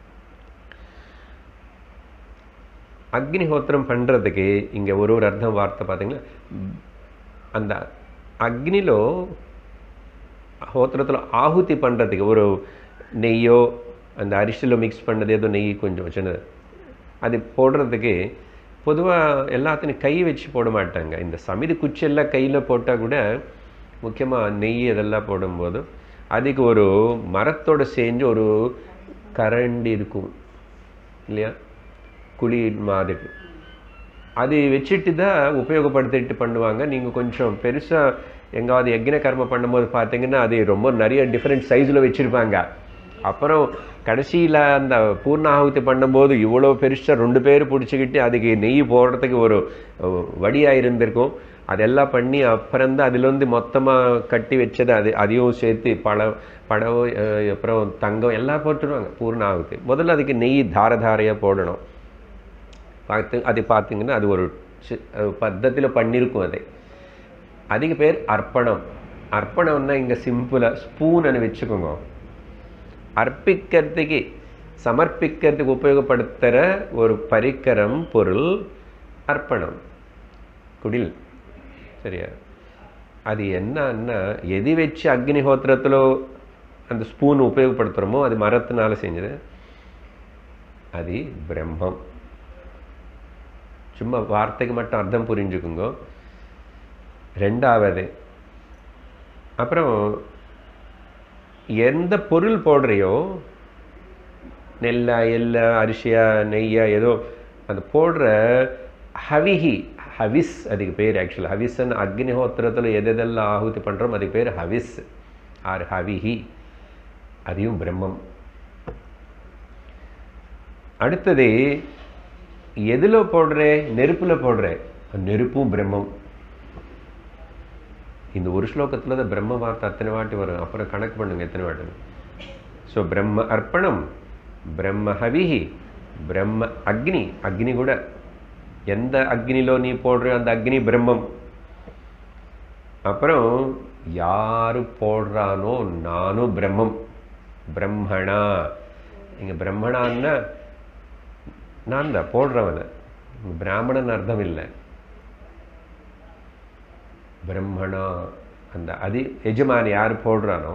அக்னிஹோத்திரம் பண்ணுறதுக்கு இங்கே ஒரு ஒரு அர்த்தம் வார்த்தை பார்த்தீங்கன்னா அந்த அக்னிలో ஹோத்திரத்தில் ஆಹುತಿ பண்ணுறதுக்கு ஒரு நெய்யோ அந்த அரிசியில் மிக்ஸ் பண்ணது ஏதோ நெய் கொஞ்சம் சின்னது அது போடுறதுக்கு பொதுவாக எல்லாத்தையும் கை வச்சு போட மாட்டாங்க இந்த சமிதி குச்செல்லாம் கையில் போட்டால் கூட முக்கியமாக நெய் இதெல்லாம் போடும்போது அதுக்கு ஒரு மரத்தோட செஞ்சு ஒரு கரண்டி இருக்கும் இல்லையா குழி மாதிரி அது வச்சுட்டு தான் உபயோகப்படுத்திட்டு பண்ணுவாங்க நீங்கள் கொஞ்சம் பெருசாக எங்காவது யக்ன கர்மம் பண்ணும்போது பார்த்தீங்கன்னா அது ரொம்ப நிறைய டிஃப்ரெண்ட் சைஸில் வச்சுருப்பாங்க அப்புறம் கடைசியில் அந்த பூர்ணாகுதி பண்ணும்போது இவ்வளோ பெருசாக ரெண்டு பேர் பிடிச்சிக்கிட்டு அதுக்கு நெய் போடுறதுக்கு ஒரு வடியாக இருந்திருக்கும் அதெல்லாம் பண்ணி அப்புறம்தான் அதுலேருந்து மொத்தமாக கட்டி வச்சது அது அதையும் சேர்த்து பழ பழம் அஹ், அப்புறம் தங்கம் எல்லாம் போட்டுருவாங்க பூர்ணாகுதி முதல்ல அதுக்கு நெய் தார தாரையாக போடணும் பார்த்து அது பார்த்தீங்கன்னா அது ஒரு பத்தத்தில் பண்ணியிருக்கும் அதை அதுக்கு பேர் அர்ப்பணம் அர்ப்பணம்னா இங்கே சிம்பிளாக ஸ்பூன் வச்சுக்கோங்க அர்ப்பிக்கிறதுக்கு சமர்ப்பிக்கிறதுக்கு உபயோகப்படுத்துகிற ஒரு பரிக்கரம் பொருள் அர்ப்பணம் குடில் சரியா அது என்னன்னா எது வச்சு அக்னிஹோத்திரத்தில் அந்த ஸ்பூன் உபயோகப்படுத்துகிறோமோ அது மரத்தினால செஞ்சது அது பிரம்மம் சும்மா வார்த்தைக்கு மட்டும் அர்த்தம் புரிஞ்சுக்குங்க ரெண்டாவது அப்புறம் எந்த பொருள் போடுறியோ நெல்லா எல்லை அரிசியா நெய்யா ஏதோ அந்த போடுற ஹவிஹி ஹவிஸ் அதுக்கு பேர் ஆக்சுவலாக ஹவிஸ்ன்னு அக்னிஹோத்திரத்தில் எது எதெல்லாம் ஆகுதி பண்ணுறோம் அதுக்கு பேர் ஹவிஸ் ஆர் ஹவிஹி அதையும் பிரம்மம் அடுத்தது எதில் போடுற நெருப்பில் போடுற நெருப்பும் பிரம்மம் இந்த ஒரு ஸ்லோகத்தில் தான் பிரம்ம வார்த்தை அத்தனை வாட்டி வரும் அப்புறம் கணக்கு பண்ணுங்க எத்தனை வாட்டி ஸோ பிரம்ம அர்ப்பணம் பிரம்ம ஹவிஹி பிரம்ம அக்னி அக்னி கூட எந்த அக்னிலோ நீ போடுற அந்த அக்னி பிரம்மம் அப்புறம் யாரு போடுறானோ நானும் பிரம்மம் பிரம்மணா இங்கே பிரம்மணான்னா நான் தான் போடுறவன் பிராமணன் அர்த்தம் இல்லை பிரம்மணா அந்த அதி எஜமானி யார் போடுறானோ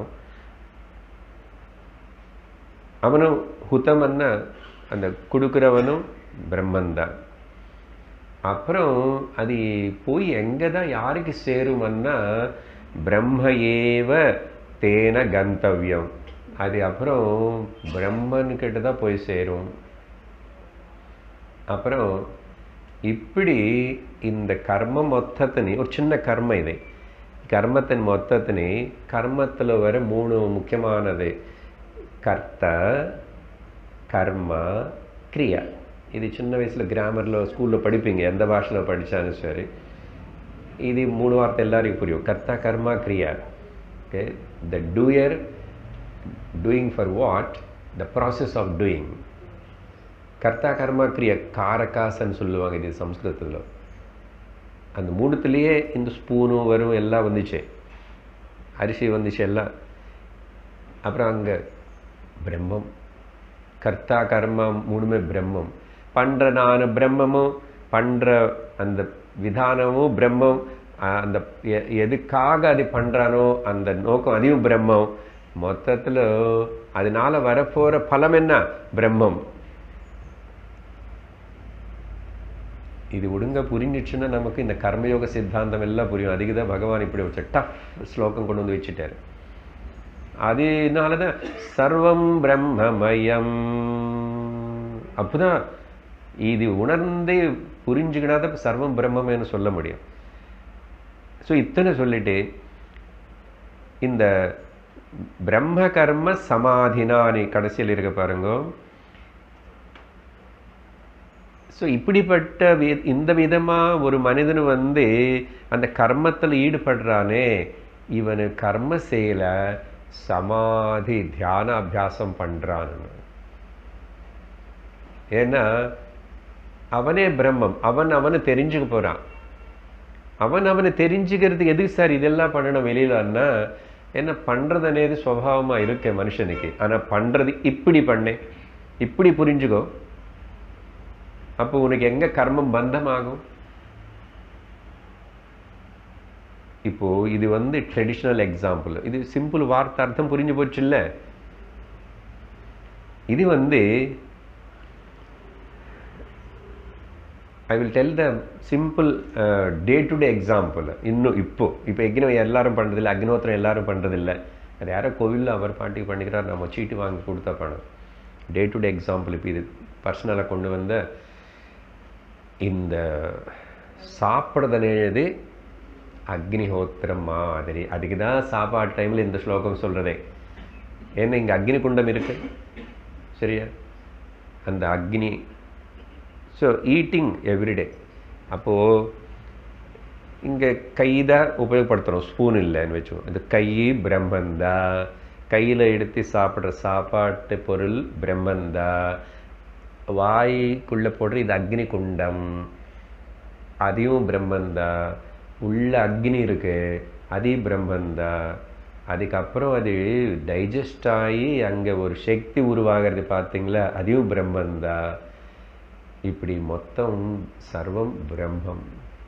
அவனும் ஹுதமன்னா அந்த கொடுக்குறவனும் பிரம்மன்தான் அப்புறம் அது போய் எங்கே தான் யாருக்கு சேருமன்னா பிரம்ம ஏவ தேன கந்தவியம் அது அப்புறம் பிரம்மன்கிட்ட தான் போய் சேரும் அப்புறம் இப்படி இந்த கர்ம மொத்தத்தினி ஒரு சின்ன கர்ம இது கர்மத்தின் மொத்தத்தினி கர்மத்தில் வர மூணு முக்கியமானது கர்த்த கர்ம கிரியா இது சின்ன வயசில் கிராமரில் ஸ்கூலில் படிப்பீங்க எந்த பாஷையில் படித்தாலும் சரி இது மூணு வார்த்தை எல்லாருக்கும் புரியும் கர்த்தா கர்மா கிரியா okay the doer doing for what the process of doing கர்த்தா கர்மா கிரிய காரகாசன்னு சொல்லுவாங்க இது சம்ஸ்கிருதத்தில் அந்த மூணுத்துலேயே இந்த ஸ்பூனும் வரும் எல்லாம் வந்துச்சு அரிசி வந்துச்சு எல்லாம் அப்புறம் அங்கே பிரம்மம் கர்த்தா கர்மா மூணுமே பிரம்மம் பண்ணுற நான் பிரம்மமும் பண்ணுற அந்த விதானமும் பிரம்மம் அஹ் அந்த எ- எதுக்காக அது பண்ணுறானோ அந்த நோக்கம் அதையும் பிரம்மம் மொத்தத்தில் அதனால வரப்போகிற பலம் என்ன பிரம்மம் இது ஒழுங்கா புரிஞ்சிச்சுன்னா நமக்கு இந்த கர்மயோக சித்தாந்தம் எல்லாம் புரியும் அதுக்கு தான் பகவான் இப்படி வச்ச டஃப் ஸ்லோகம் கொண்டு வந்து வச்சுட்டாரு அதனால தான் சர்வம் பிரம்மமயம் அப்போதான் இது உணர்ந்து புரிஞ்சுக்கினா தான் சர்வம் பிரம்மமேன்னு சொல்ல முடியும் ஸோ இத்தனை சொல்லிட்டு இந்த பிரம்ம கர்ம சமாதினானி கடைசியில் இருக்க பாருங்க ஸோ இப்படிப்பட்ட வி இந்த விதமாக ஒரு மனிதன் வந்து அந்த கர்மத்தில் ஈடுபடுறானே இவனு கர்ம செயல சமாதி தியான அபியாசம் பண்ணுறான்னு ஏன்னா அவனே பிரம்மம் அவன் அவனை தெரிஞ்சுக்க போகிறான் அவன் அவனை தெரிஞ்சுக்கிறதுக்கு எதுக்கு சார் இதெல்லாம் பண்ணணும் வெளியிலன்னா என்ன பண்ணுறது అనేది ஸ்வபாவமாக இருக்கு மனுஷனுக்கு ஆனால் பண்ணுறது இப்படி பண்ணேன் இப்படி புரிஞ்சுக்கோ அப்போ உனக்கு எங்கே கர்மம் பந்தமாகும் இப்போ இது வந்து ட்ரெடிஷ்னல் எக்ஸாம்பிள் இது சிம்பிள் வார்த்தை அர்த்தம் புரிஞ்சு போச்சு இல்லை இது வந்து I will tell the simple day to day example இன்னும் இப்போ இப்போ எக்னோ எல்லாரும் பண்ணுறதில்ல அக்னோத்திரம் எல்லாரும் பண்ணுறதில்ல அது யாரோ கோவிலில் அவர் பாட்டிக்கு பண்ணிக்கிறார் நம்ம சீட்டு வாங்கி கொடுத்தா பணம் டே டு டே எக்ஸாம்பிள் இப்போ இது பர்சனலாக கொண்டு வந்த இந்த சாப்பிட்றதுனேது அக்னிஹோத்திரம் மாதிரி அதுக்கு தான் சாப்பாடு டைமில் இந்த ஸ்லோகம் சொல்கிறதே ஏன்னா இங்கே அக்னி குண்டம் இருக்கு சரியா அந்த அக்னி ஸோ ஈட்டிங் எவ்ரிடே அப்போது இங்கே கை தான் உபயோகப்படுத்துகிறோம் ஸ்பூன் இல்லைன்னு வச்சோம் இந்த கை பிரம்மந்தா கையில் எடுத்து சாப்பிட்ற சாப்பாட்டு பொருள் பிரம்மந்தா வாய்க்குள்ளே போடுற இது அக்னி குண்டம் அதையும் பிரம்மந்தா உள்ள அக்னி இருக்கு அது பிரம்மந்தா அதுக்கப்புறம் அது டைஜஸ்ட் ஆகி அங்கே ஒரு சக்தி உருவாகிறது பார்த்தீங்களா அதையும் பிரம்மந்தா இப்படி மொத்தம் சர்வம் பிரம்மம்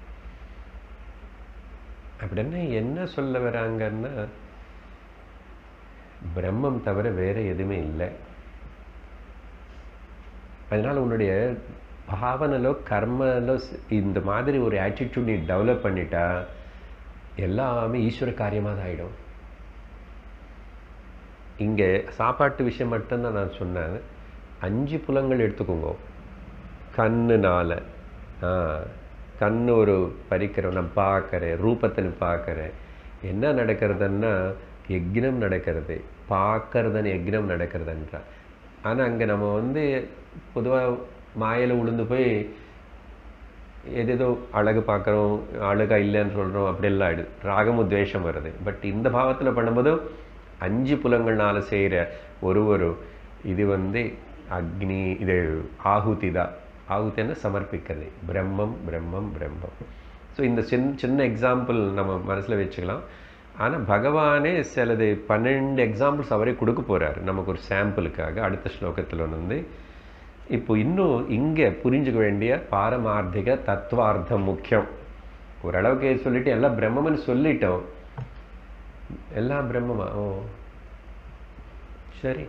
அப்படின்னா என்ன சொல்ல வராங்கன்னா பிரம்மம் தவிர வேற எதுவுமே இல்லை அதனால் உன்னுடைய பாவனைலோ கர்மலோ இந்த மாதிரி ஒரு ஆட்டிடியூட் நீ டெவலப் பண்ணிட்டா எல்லாமே ஈஸ்வர காரியமாக தான் ஆகிடும் இங்கே சாப்பாட்டு விஷயம் மட்டும்தான் நான் சொன்னேன் அஞ்சு புலங்கள் எடுத்துக்கோங்க கண்ணுனால ஆ கண்ணு ஒரு பறிக்கிறோம் நான் பார்க்குறேன் ரூபத்தில் பார்க்குறேன் என்ன நடக்கிறதுன்னா யக்னம் நடக்கிறது பார்க்கறதுன்னு யக்னம் நடக்கிறதுன்றா ஆனால் அங்கே நம்ம வந்து பொதுவாக மாயில் உளுந்து போய் எதேதோ அழகு பார்க்குறோம் அழகாக இல்லைன்னு சொல்கிறோம் அப்படியெல்லாம் ஆயிடுது ராகமும் துவேஷம் வருது பட் இந்த பாவத்தில் பண்ணும்போது அஞ்சு புலங்கள்னால செய்கிற ஒரு ஒரு இது வந்து அக்னி இது ஆகுதி தான் ஆகுத்தின்னு சமர்ப்பிக்கிறது பிரம்மம் பிரம்மம் பிரம்மம் ஸோ இந்த சின்ன சின்ன எக்ஸாம்பிள் நம்ம மனசில் வச்சுக்கலாம் ஆனால் பகவானே சிலது பன்னெண்டு எக்ஸாம்பிள்ஸ் அவரே கொடுக்க போகிறாரு நமக்கு ஒரு சாம்பிளுக்காக அடுத்த ஸ்லோகத்தில் வந்து இப்போ இன்னும் இங்கே புரிஞ்சுக்க வேண்டிய பாரமார்த்திக தத்துவார்த்தம் முக்கியம் ஓரளவுக்கு சொல்லிட்டு எல்லாம் பிரம்மம்னு சொல்லிட்டோம் எல்லாம் பிரம்மமா ஓ சரி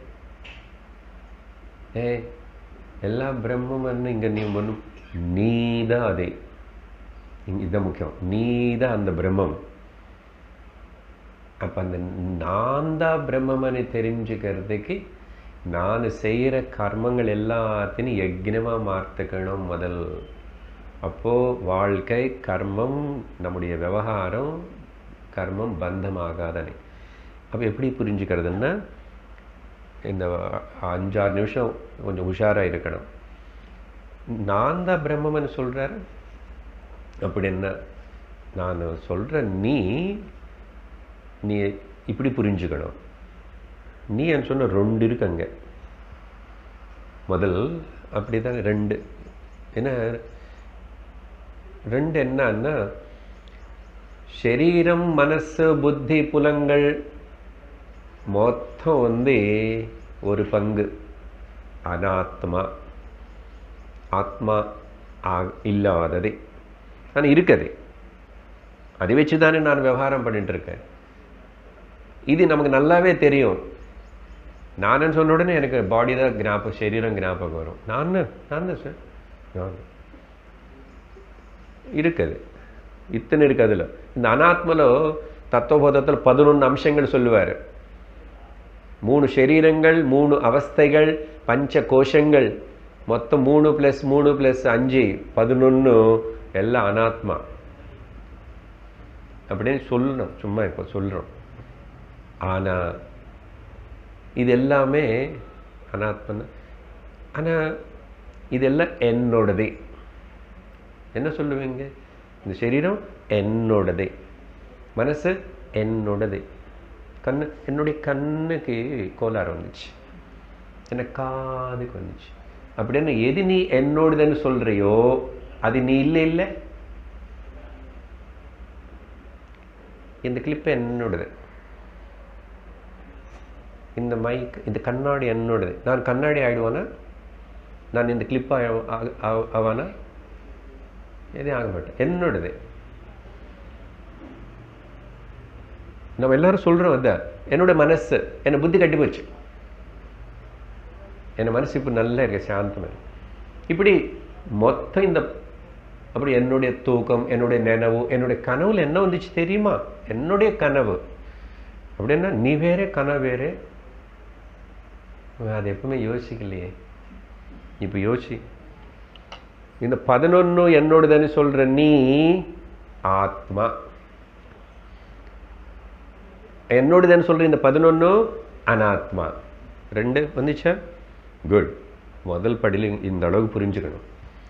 ஏ எல்லாம் பிரம்மம்னு இங்கே நீ ஒன்றும் நீ தான் அதே இதுதான் முக்கியம் நீ தான் அந்த பிரம்மம் அப்போ அந்த நான் தான் பிரம்மம்னு தெரிஞ்சுக்கிறதுக்கு நான் செய்கிற கர்மங்கள் எல்லாத்தையும் யக்னமாக மாற்றுக்கணும் முதல் அப்போது வாழ்க்கை கர்மம் நம்முடைய விவகாரம் கர்மம் பந்தமாகாதனை அப்போ எப்படி புரிஞ்சுக்கிறதுன்னா இந்த அஞ்சாறு நிமிஷம் கொஞ்சம் உஷாராக இருக்கணும் நான் தான் பிரம்மம்னு சொல்கிறாரு அப்படி என்ன நான் சொல்கிற நீ நீ இப்படி புரிஞ்சுக்கணும் நீ என் சொன்ன ரெண்டு இருக்கு அங்கே முதல் அப்படி தானே ரெண்டு ஏன்னா ரெண்டு என்னன்னா சரீரம் மனசு புத்தி புலங்கள் மொத்தம் வந்து ஒரு பங்கு அனாத்மா ஆத்மா இல்லாதது ஆனால் இருக்குது அதை வச்சு தானே நான் விவகாரம் பண்ணிட்டு இருக்கேன் இது நமக்கு நல்லாவே தெரியும் நானுன்னு சொன்ன உடனே எனக்கு பாடி தான் ஞாபகம் சரீரம் ஞாபகம் வரும் நான் நான் தான் சார் நான் இருக்குது இத்தனை இருக்கு அதில் இந்த அனாத்மலோ தத்துவபோதத்தில் பதினொன்று அம்சங்கள் சொல்லுவார் மூணு சரீரங்கள் மூணு அவஸ்தைகள் பஞ்ச கோஷங்கள் மொத்தம் மூணு ப்ளஸ் மூணு ப்ளஸ் அஞ்சு பதினொன்று எல்லாம் அனாத்மா அப்படின்னு சொல்லணும் சும்மா இப்போ சொல்கிறோம் ஆனால் இது எல்லாமே அனாத்மன ஆனால் இதெல்லாம் என்னோடதே என்ன சொல்லுவீங்க இந்த சரீரம் என்னோடதே மனசு என்னோடதே கண்ணு என்னுடைய கண்ணுக்கு கோளாறு வந்துச்சு என்ன காதுக்கு வந்துச்சு அப்படின்னு எது நீ என்னோடதுன்னு சொல்றியோ அது நீ இல்லை இல்லை இந்த கிளிப் என்னோடது இந்த மைக் இந்த கண்ணாடி என்னோடது நான் கண்ணாடி ஆயிடுவானா நான் இந்த கிளிப் ஆவானா எதையும் ஆக மாட்டேன் என்னோடது நம்ம எல்லாரும் சொல்றோம் அதான் என்னோட மனசு என்னை புத்தி கட்டி போச்சு என் மனசு இப்போ நல்லா இருக்கு சாந்தமாக இருக்கு. இப்படி மொத்தம் இந்த அப்படி என்னுடைய தூக்கம் என்னுடைய நினைவு என்னுடைய கனவுல என்ன வந்துச்சு தெரியுமா என்னுடைய கனவு அப்படின்னா நீ வேற கனவு வேற அது எப்பவுமே யோசிக்கலையே இப்போ யோசி இந்த பதினொன்னு என்னோடதுன்னு சொல்ற நீ ஆத்மா என்னோடதுன்னு சொல்ற இந்த பதினொன்னு அனாத்மா ரெண்டு வந்துச்சா குட் முதல் படியில் இந்த அளவுக்கு புரிஞ்சுக்கணும்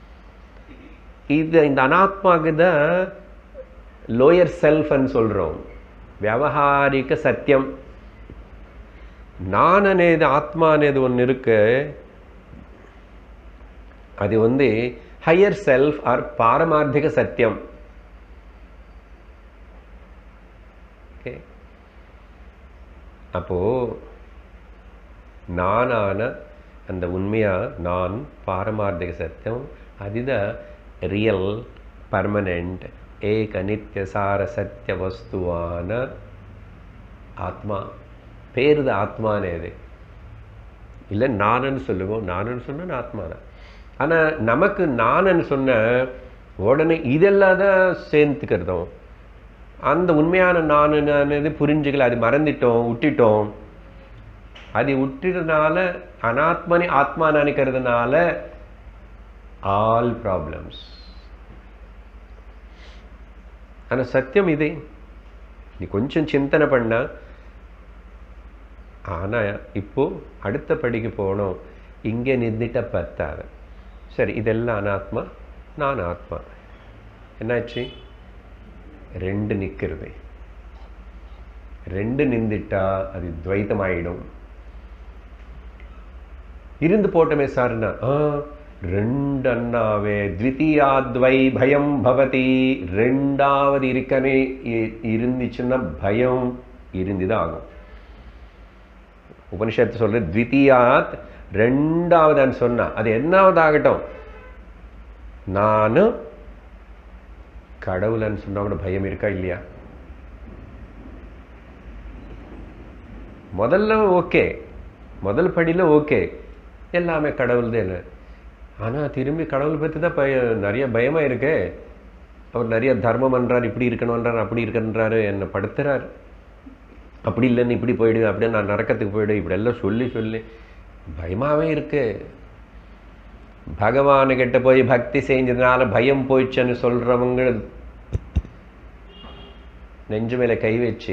இது இந்த அனாத்மாக்கு தான் லோயர் செல்ஃப்னு சொல்கிறோம் வியாவகாரிக சத்தியம் நான் అనేది ஆத்மா అనేది ஒன்று இருக்கு அது வந்து ஹையர் செல்ஃப் ஆர் பாரமார்த்திக சத்தியம் ஓகே அப்போ நானான அந்த உண்மையா நான் பாரமார்த்திக சத்தியம் அதுதான் ரியல் பர்மனெண்ட் ஏக நித்திய சார சத்திய வஸ்துவான ஆத்மா பேர் தான் ஆத்மானேது இல்லை நானன்னு சொல்லுவோம் நானன்னு சொன்னால் ஆத்மா தான் ஆனால் நமக்கு நானன்னு சொன்ன உடனே இதெல்லாம் தான் சேர்த்துக்கிறதும் அந்த உண்மையான நானுன்னு புரிஞ்சுக்கல அது மறந்துட்டோம் விட்டுட்டோம் அது விட்டுறதுனால அனாத்மனி ஆத்மா நினைக்கிறதுனால ஆல் ப்ராப்ளம்ஸ் ஆனால் சத்தியம் இதே நீ கொஞ்சம் சிந்தனை பண்ண ஆனால் இப்போ அடுத்த படிக்கு போகணும் இங்கே நின்றுட்ட பத்தாது சரி இதெல்லாம் அனாத்மா நான் ஆத்மா என்னாச்சு ரெண்டு நிற்கிறது ரெண்டு நின்றுட்டா அது துவைத்தமாயிடும் இருந்து போட்டமே சார்னா ஆ ரெண்டு அண்ணாவே த்விதீயாத்வை பயம் பவதி ரெண்டாவது இருக்கனே இ- இருந்துச்சுன்னா பயம் இருந்துதான் ஆகும் உபனிஷத்து சொல்ற த்விதீயாத் ரெண்டாவதுன்னு சொன்னா அது என்னாவது ஆகட்டும் நானும் கடவுளன்னு சொன்னா கூட பயம் இருக்கா இல்லையா முதல்ல ஓகே முதல் படியில் ஓகே எல்லாமே கடவுள் தான் ஆனால் திரும்பி கடவுள் பற்றி தான் பய நிறைய பயமாக இருக்கு அவர் நிறைய தர்மம் பண்றார் இப்படி இருக்கணுன்றார் அப்படி இருக்கன்றாரு என்னை படுத்துறார் அப்படி இல்லைன்னு இப்படி போயிடு அப்படியே நான் நரக்கத்துக்கு போயிடு இப்படி எல்லாம் சொல்லி சொல்லி பயமாகவே இருக்கு பகவானுக்கிட்ட போய் பக்தி செஞ்சதுனால பயம் போயிடுச்சுன்னு சொல்றவங்க நெஞ்சு மேலே கை வச்சு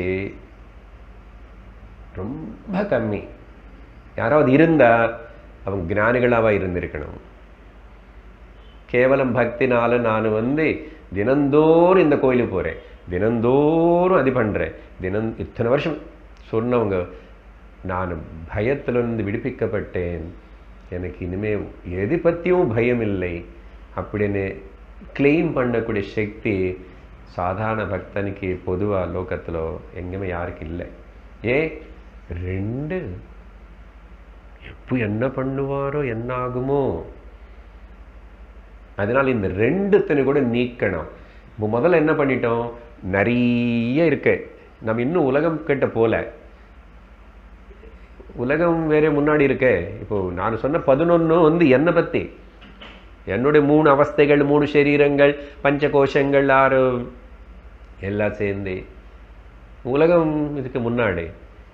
ரொம்ப கம்மி யாராவது இருந்தா அவங்க ஞானிகளாவா இருந்திருக்கணும் கேவலம் பக்தினால நான் வந்து தினந்தோறும் இந்த கோயிலுக்கு போறேன் தினந்தோறும் அது பண்றேன் தினம் இத்தனை வருஷம் சொன்னவங்க நான் பயத்திலிருந்து விடுவிக்கப்பட்டேன் எனக்கு இனிமே எது பற்றியும் பயம் இல்லை அப்படின்னு கிளைம் பண்ணக்கூடிய சக்தி சாதாரண பக்தனுக்கு பொதுவா லோகத்துல எங்கேயுமே யாருக்கு இல்லை ஏன் ரெண்டு எப்போ என்ன பண்ணுவாரோ என்ன ஆகுமோ அதனால் இந்த ரெண்டுத்தனை கூட நீக்கணும் இப்போ முதல்ல என்ன பண்ணிட்டோம் நிறைய இருக்கு நம்ம இன்னும் உலகம் கிட்ட போல உலகம் வேற முன்னாடி இருக்கே இப்போ நான் சொன்ன பதினொன்று வந்து என்னை பற்றி என்னுடைய மூணு அவஸ்தைகள் மூணு சரீரங்கள் பஞ்ச கோஷங்கள் ஆறு எல்லாம் சேர்ந்து உலகம் இதுக்கு முன்னாடி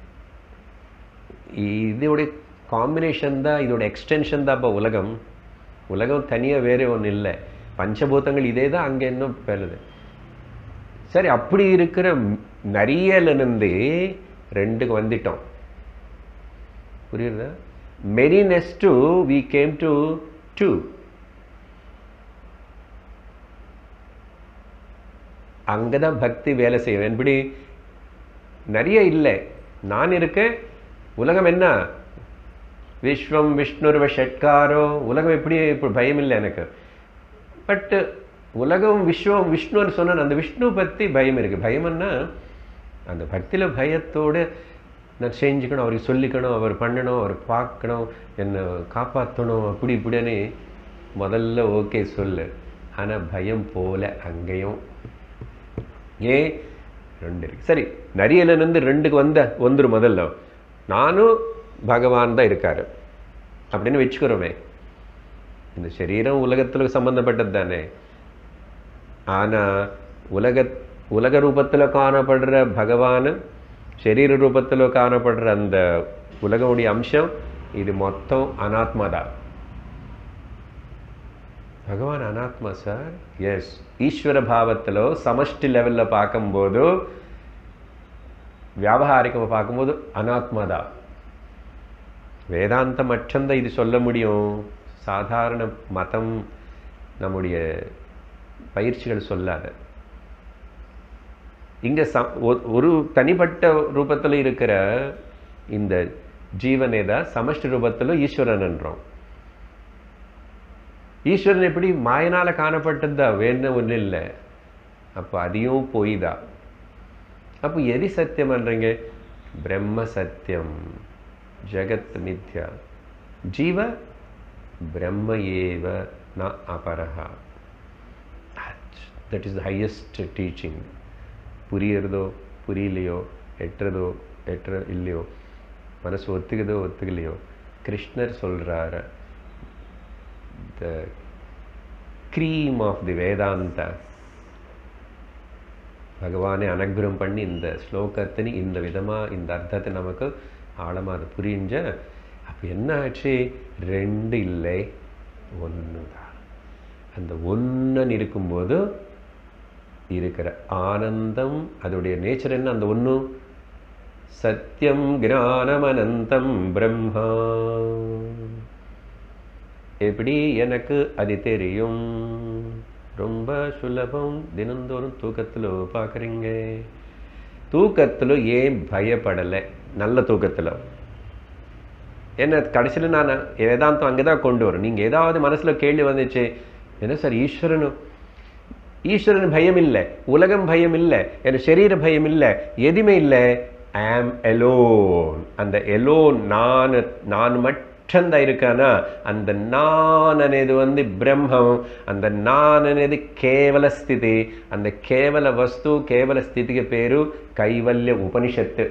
இதோடைய காம்பினேஷன் தான் இதோட எக்ஸ்டென்ஷன் தான் இப்போ உலகம் உலகம் தனியாக வேற ஒன்று இல்லை பஞ்சபூதங்கள் இதே தான் அங்கே இன்னும் பெறுது சரி அப்படி இருக்கிற நிறையலிருந்து ரெண்டுக்கு வந்துட்டோம் புரியுதா manyness to we came to two அங்கே தான் பக்தி வேலை செய்யும் எப்படி நிறைய இல்லை நான் இருக்கேன் உலகம் என்ன விஸ்வம் விஷ்ணுர்வ ஷட்காரோ உலகம் எப்படி இப்போ பயம் இல்லை எனக்கு பட்டு உலகம் விஸ்வம் விஷ்ணுன்னு சொன்ன அந்த விஷ்ணு பற்றி பயம் இருக்குது பயம்னா அந்த பக்தியில் பயத்தோடு நான் செஞ்சுக்கணும் அவருக்கு சொல்லிக்கணும் அவர் பண்ணணும் அவர் பார்க்கணும் என்னை காப்பாற்றணும் அப்படி இப்படின்னு முதல்ல ஓகே சொல்லு ஆனால் பயம் போல அங்கேயும் ஏன் ரெண்டு இருக்கு சரி நரியலிருந்து ரெண்டுக்கு வந்த வந்துரு முதல்ல நானும் பகவான் தான் இருக்காரு அப்படின்னு வச்சுக்கிறோமே இந்த சரீரம் உலகத்தில் சம்பந்தப்பட்டது தானே ஆனால் உலக உலக ரூபத்தில் காணப்படுற பகவான் சரீர ரூபத்தில் காணப்படுற அந்த உலகமுடைய அம்சம் இது மொத்தம் அனாத்மா தான் భగవాన్ అనాత్మ సార్ ఎస్ ఈశ్వర భావత్తులో సమష్టి లెవెల్లో பார்க்கும்போது வியாபகாரிகமாக பார்க்கும்போது அனாத்மதா வேதாந்தம் மட்டும்தான் இது சொல்ல முடியும் சாதாரண மதம் நம்முடைய பயிற்சிகள் சொல்லாத இங்கே ச ஒ- ஒரு தனிப்பட்ட ரூபத்தில் இருக்கிற இந்த ஜீவனே தான் சமஷ்டி ரூபத்தில் ஈஸ்வரன் என்றோம் ஈஸ்வரன் எப்படி மாயனால காணப்பட்டதா வேணும் ஒன்றும் இல்லை அப்போ அதையும் பொய் தான் அப்போ எது சத்தியம் பண்றீங்க பிரம்ம சத்தியம் ஜெகத் மித்யா ஜீவ பிரம்ம ஏவ ந அபரஹா that is the highest teaching புரியறதோ புரியலையோ எட்டுறதோ எட்டுற இல்லையோ மனசு ஒத்துக்குதோ ஒத்துக்கலையோ கிருஷ்ணர் சொல்றாரு the cream of the Vedanta பகவானை அனுகிரகம் பண்ணி இந்த ஸ்லோகத்தினி இந்த விதமாக இந்த அர்த்தத்தை நமக்கு ஆழமாக அது புரிஞ்ச அப்போ என்ன ஆச்சு ரெண்டு இல்லை ஒன்று தான் அந்த ஒன்றன் இருக்கும்போது இருக்கிற ஆனந்தம் அதோடைய நேச்சர் என்ன அந்த ஒன்று சத்தியம் ஞானம் அனந்தம் பிரம்மா எப்படி எனக்கு அது தெரியும் ரொம்ப சுலபம் தினந்தோறும் தூக்கத்தில் பார்க்குறீங்க தூக்கத்தில் ஏன் பயப்படலை நல்ல தூக்கத்தில் என்ன கடைசியில் நான் வேதாந்தம் அங்கே தான் கொண்டு வரும் நீங்கள் ஏதாவது மனசில் கேள்வி வந்துச்சு என்ன சார் ஈஸ்வரனும் ஈஸ்வரன் பயம் இல்லை உலகம் பயம் இல்லை என் சரீர பயம் இல்லை எதுவுமே இல்லை ஐ ஆம் எலோன் அந்த எலோன் நான் நான் மட்டும்தான் இருக்கானா அந்த நான் అనేది வந்து బ్రహ్మం அந்த நான் అనేది కేవల స్థితి அந்த కేవల వస్తువు కేవల స్థితికి పేరు కైవల్య ఉపనిషత్తు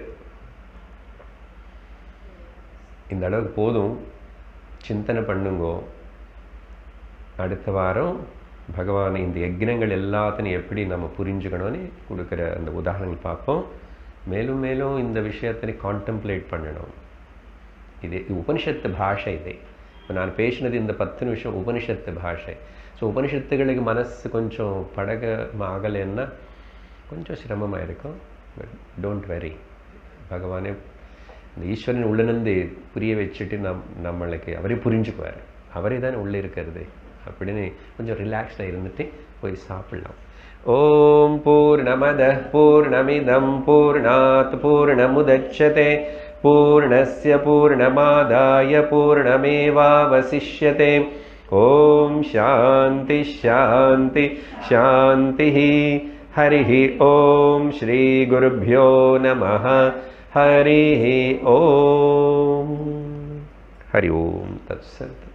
இந்த அளவுக்கு போதும் சிந்தனை பண்ணுங்கோ அடுத்த வாரம் பகவான் இந்த யக்னங்கள் எல்லாத்தையும் எப்படி நம்ம புரிஞ்சுக்கணும்னு கொடுக்குற அந்த உதாரணங்கள் பார்ப்போம் மேலும் மேலும் இந்த விஷயத்தை கான்டெம்ப்ளேட் பண்ணணும் இது இது உபனிஷத்து பாஷை இது இப்போ நான் பேசினது இந்த பத்து நிமிஷம் உபனிஷத்து பாஷை ஸோ உபனிஷத்துகளுக்கு மனசு கொஞ்சம் படகமாகலைன்னா கொஞ்சம் சிரமமாக இருக்கும் பட் டோன்ட் வெரி பகவானே இந்த ஈஸ்வரன் உள்ளிருந்து புரிய வச்சுட்டு நம் நம்மளுக்கு அவரே புரிஞ்சுக்குவார் அவரே தானே உள்ளே இருக்கிறது அப்படின்னு கொஞ்சம் ரிலாக்ஸ்டாக இருந்துட்டு போய் சாப்பிடலாம் ஓம் பூர்ணமத பூர்ணமிதம் பூர்ணாத் பூர்ணமுதட்சதே பூர்ணஸ்ய பூர்ணமாதாய பூர்ணமேவாவசிஷ்யதே ஓம் சாந்தி ஷாந்தி ஷாந்தி हरिः ॐ श्रीगुरुभ्यो नमः हरिः ॐ हरि ओं तत्सत्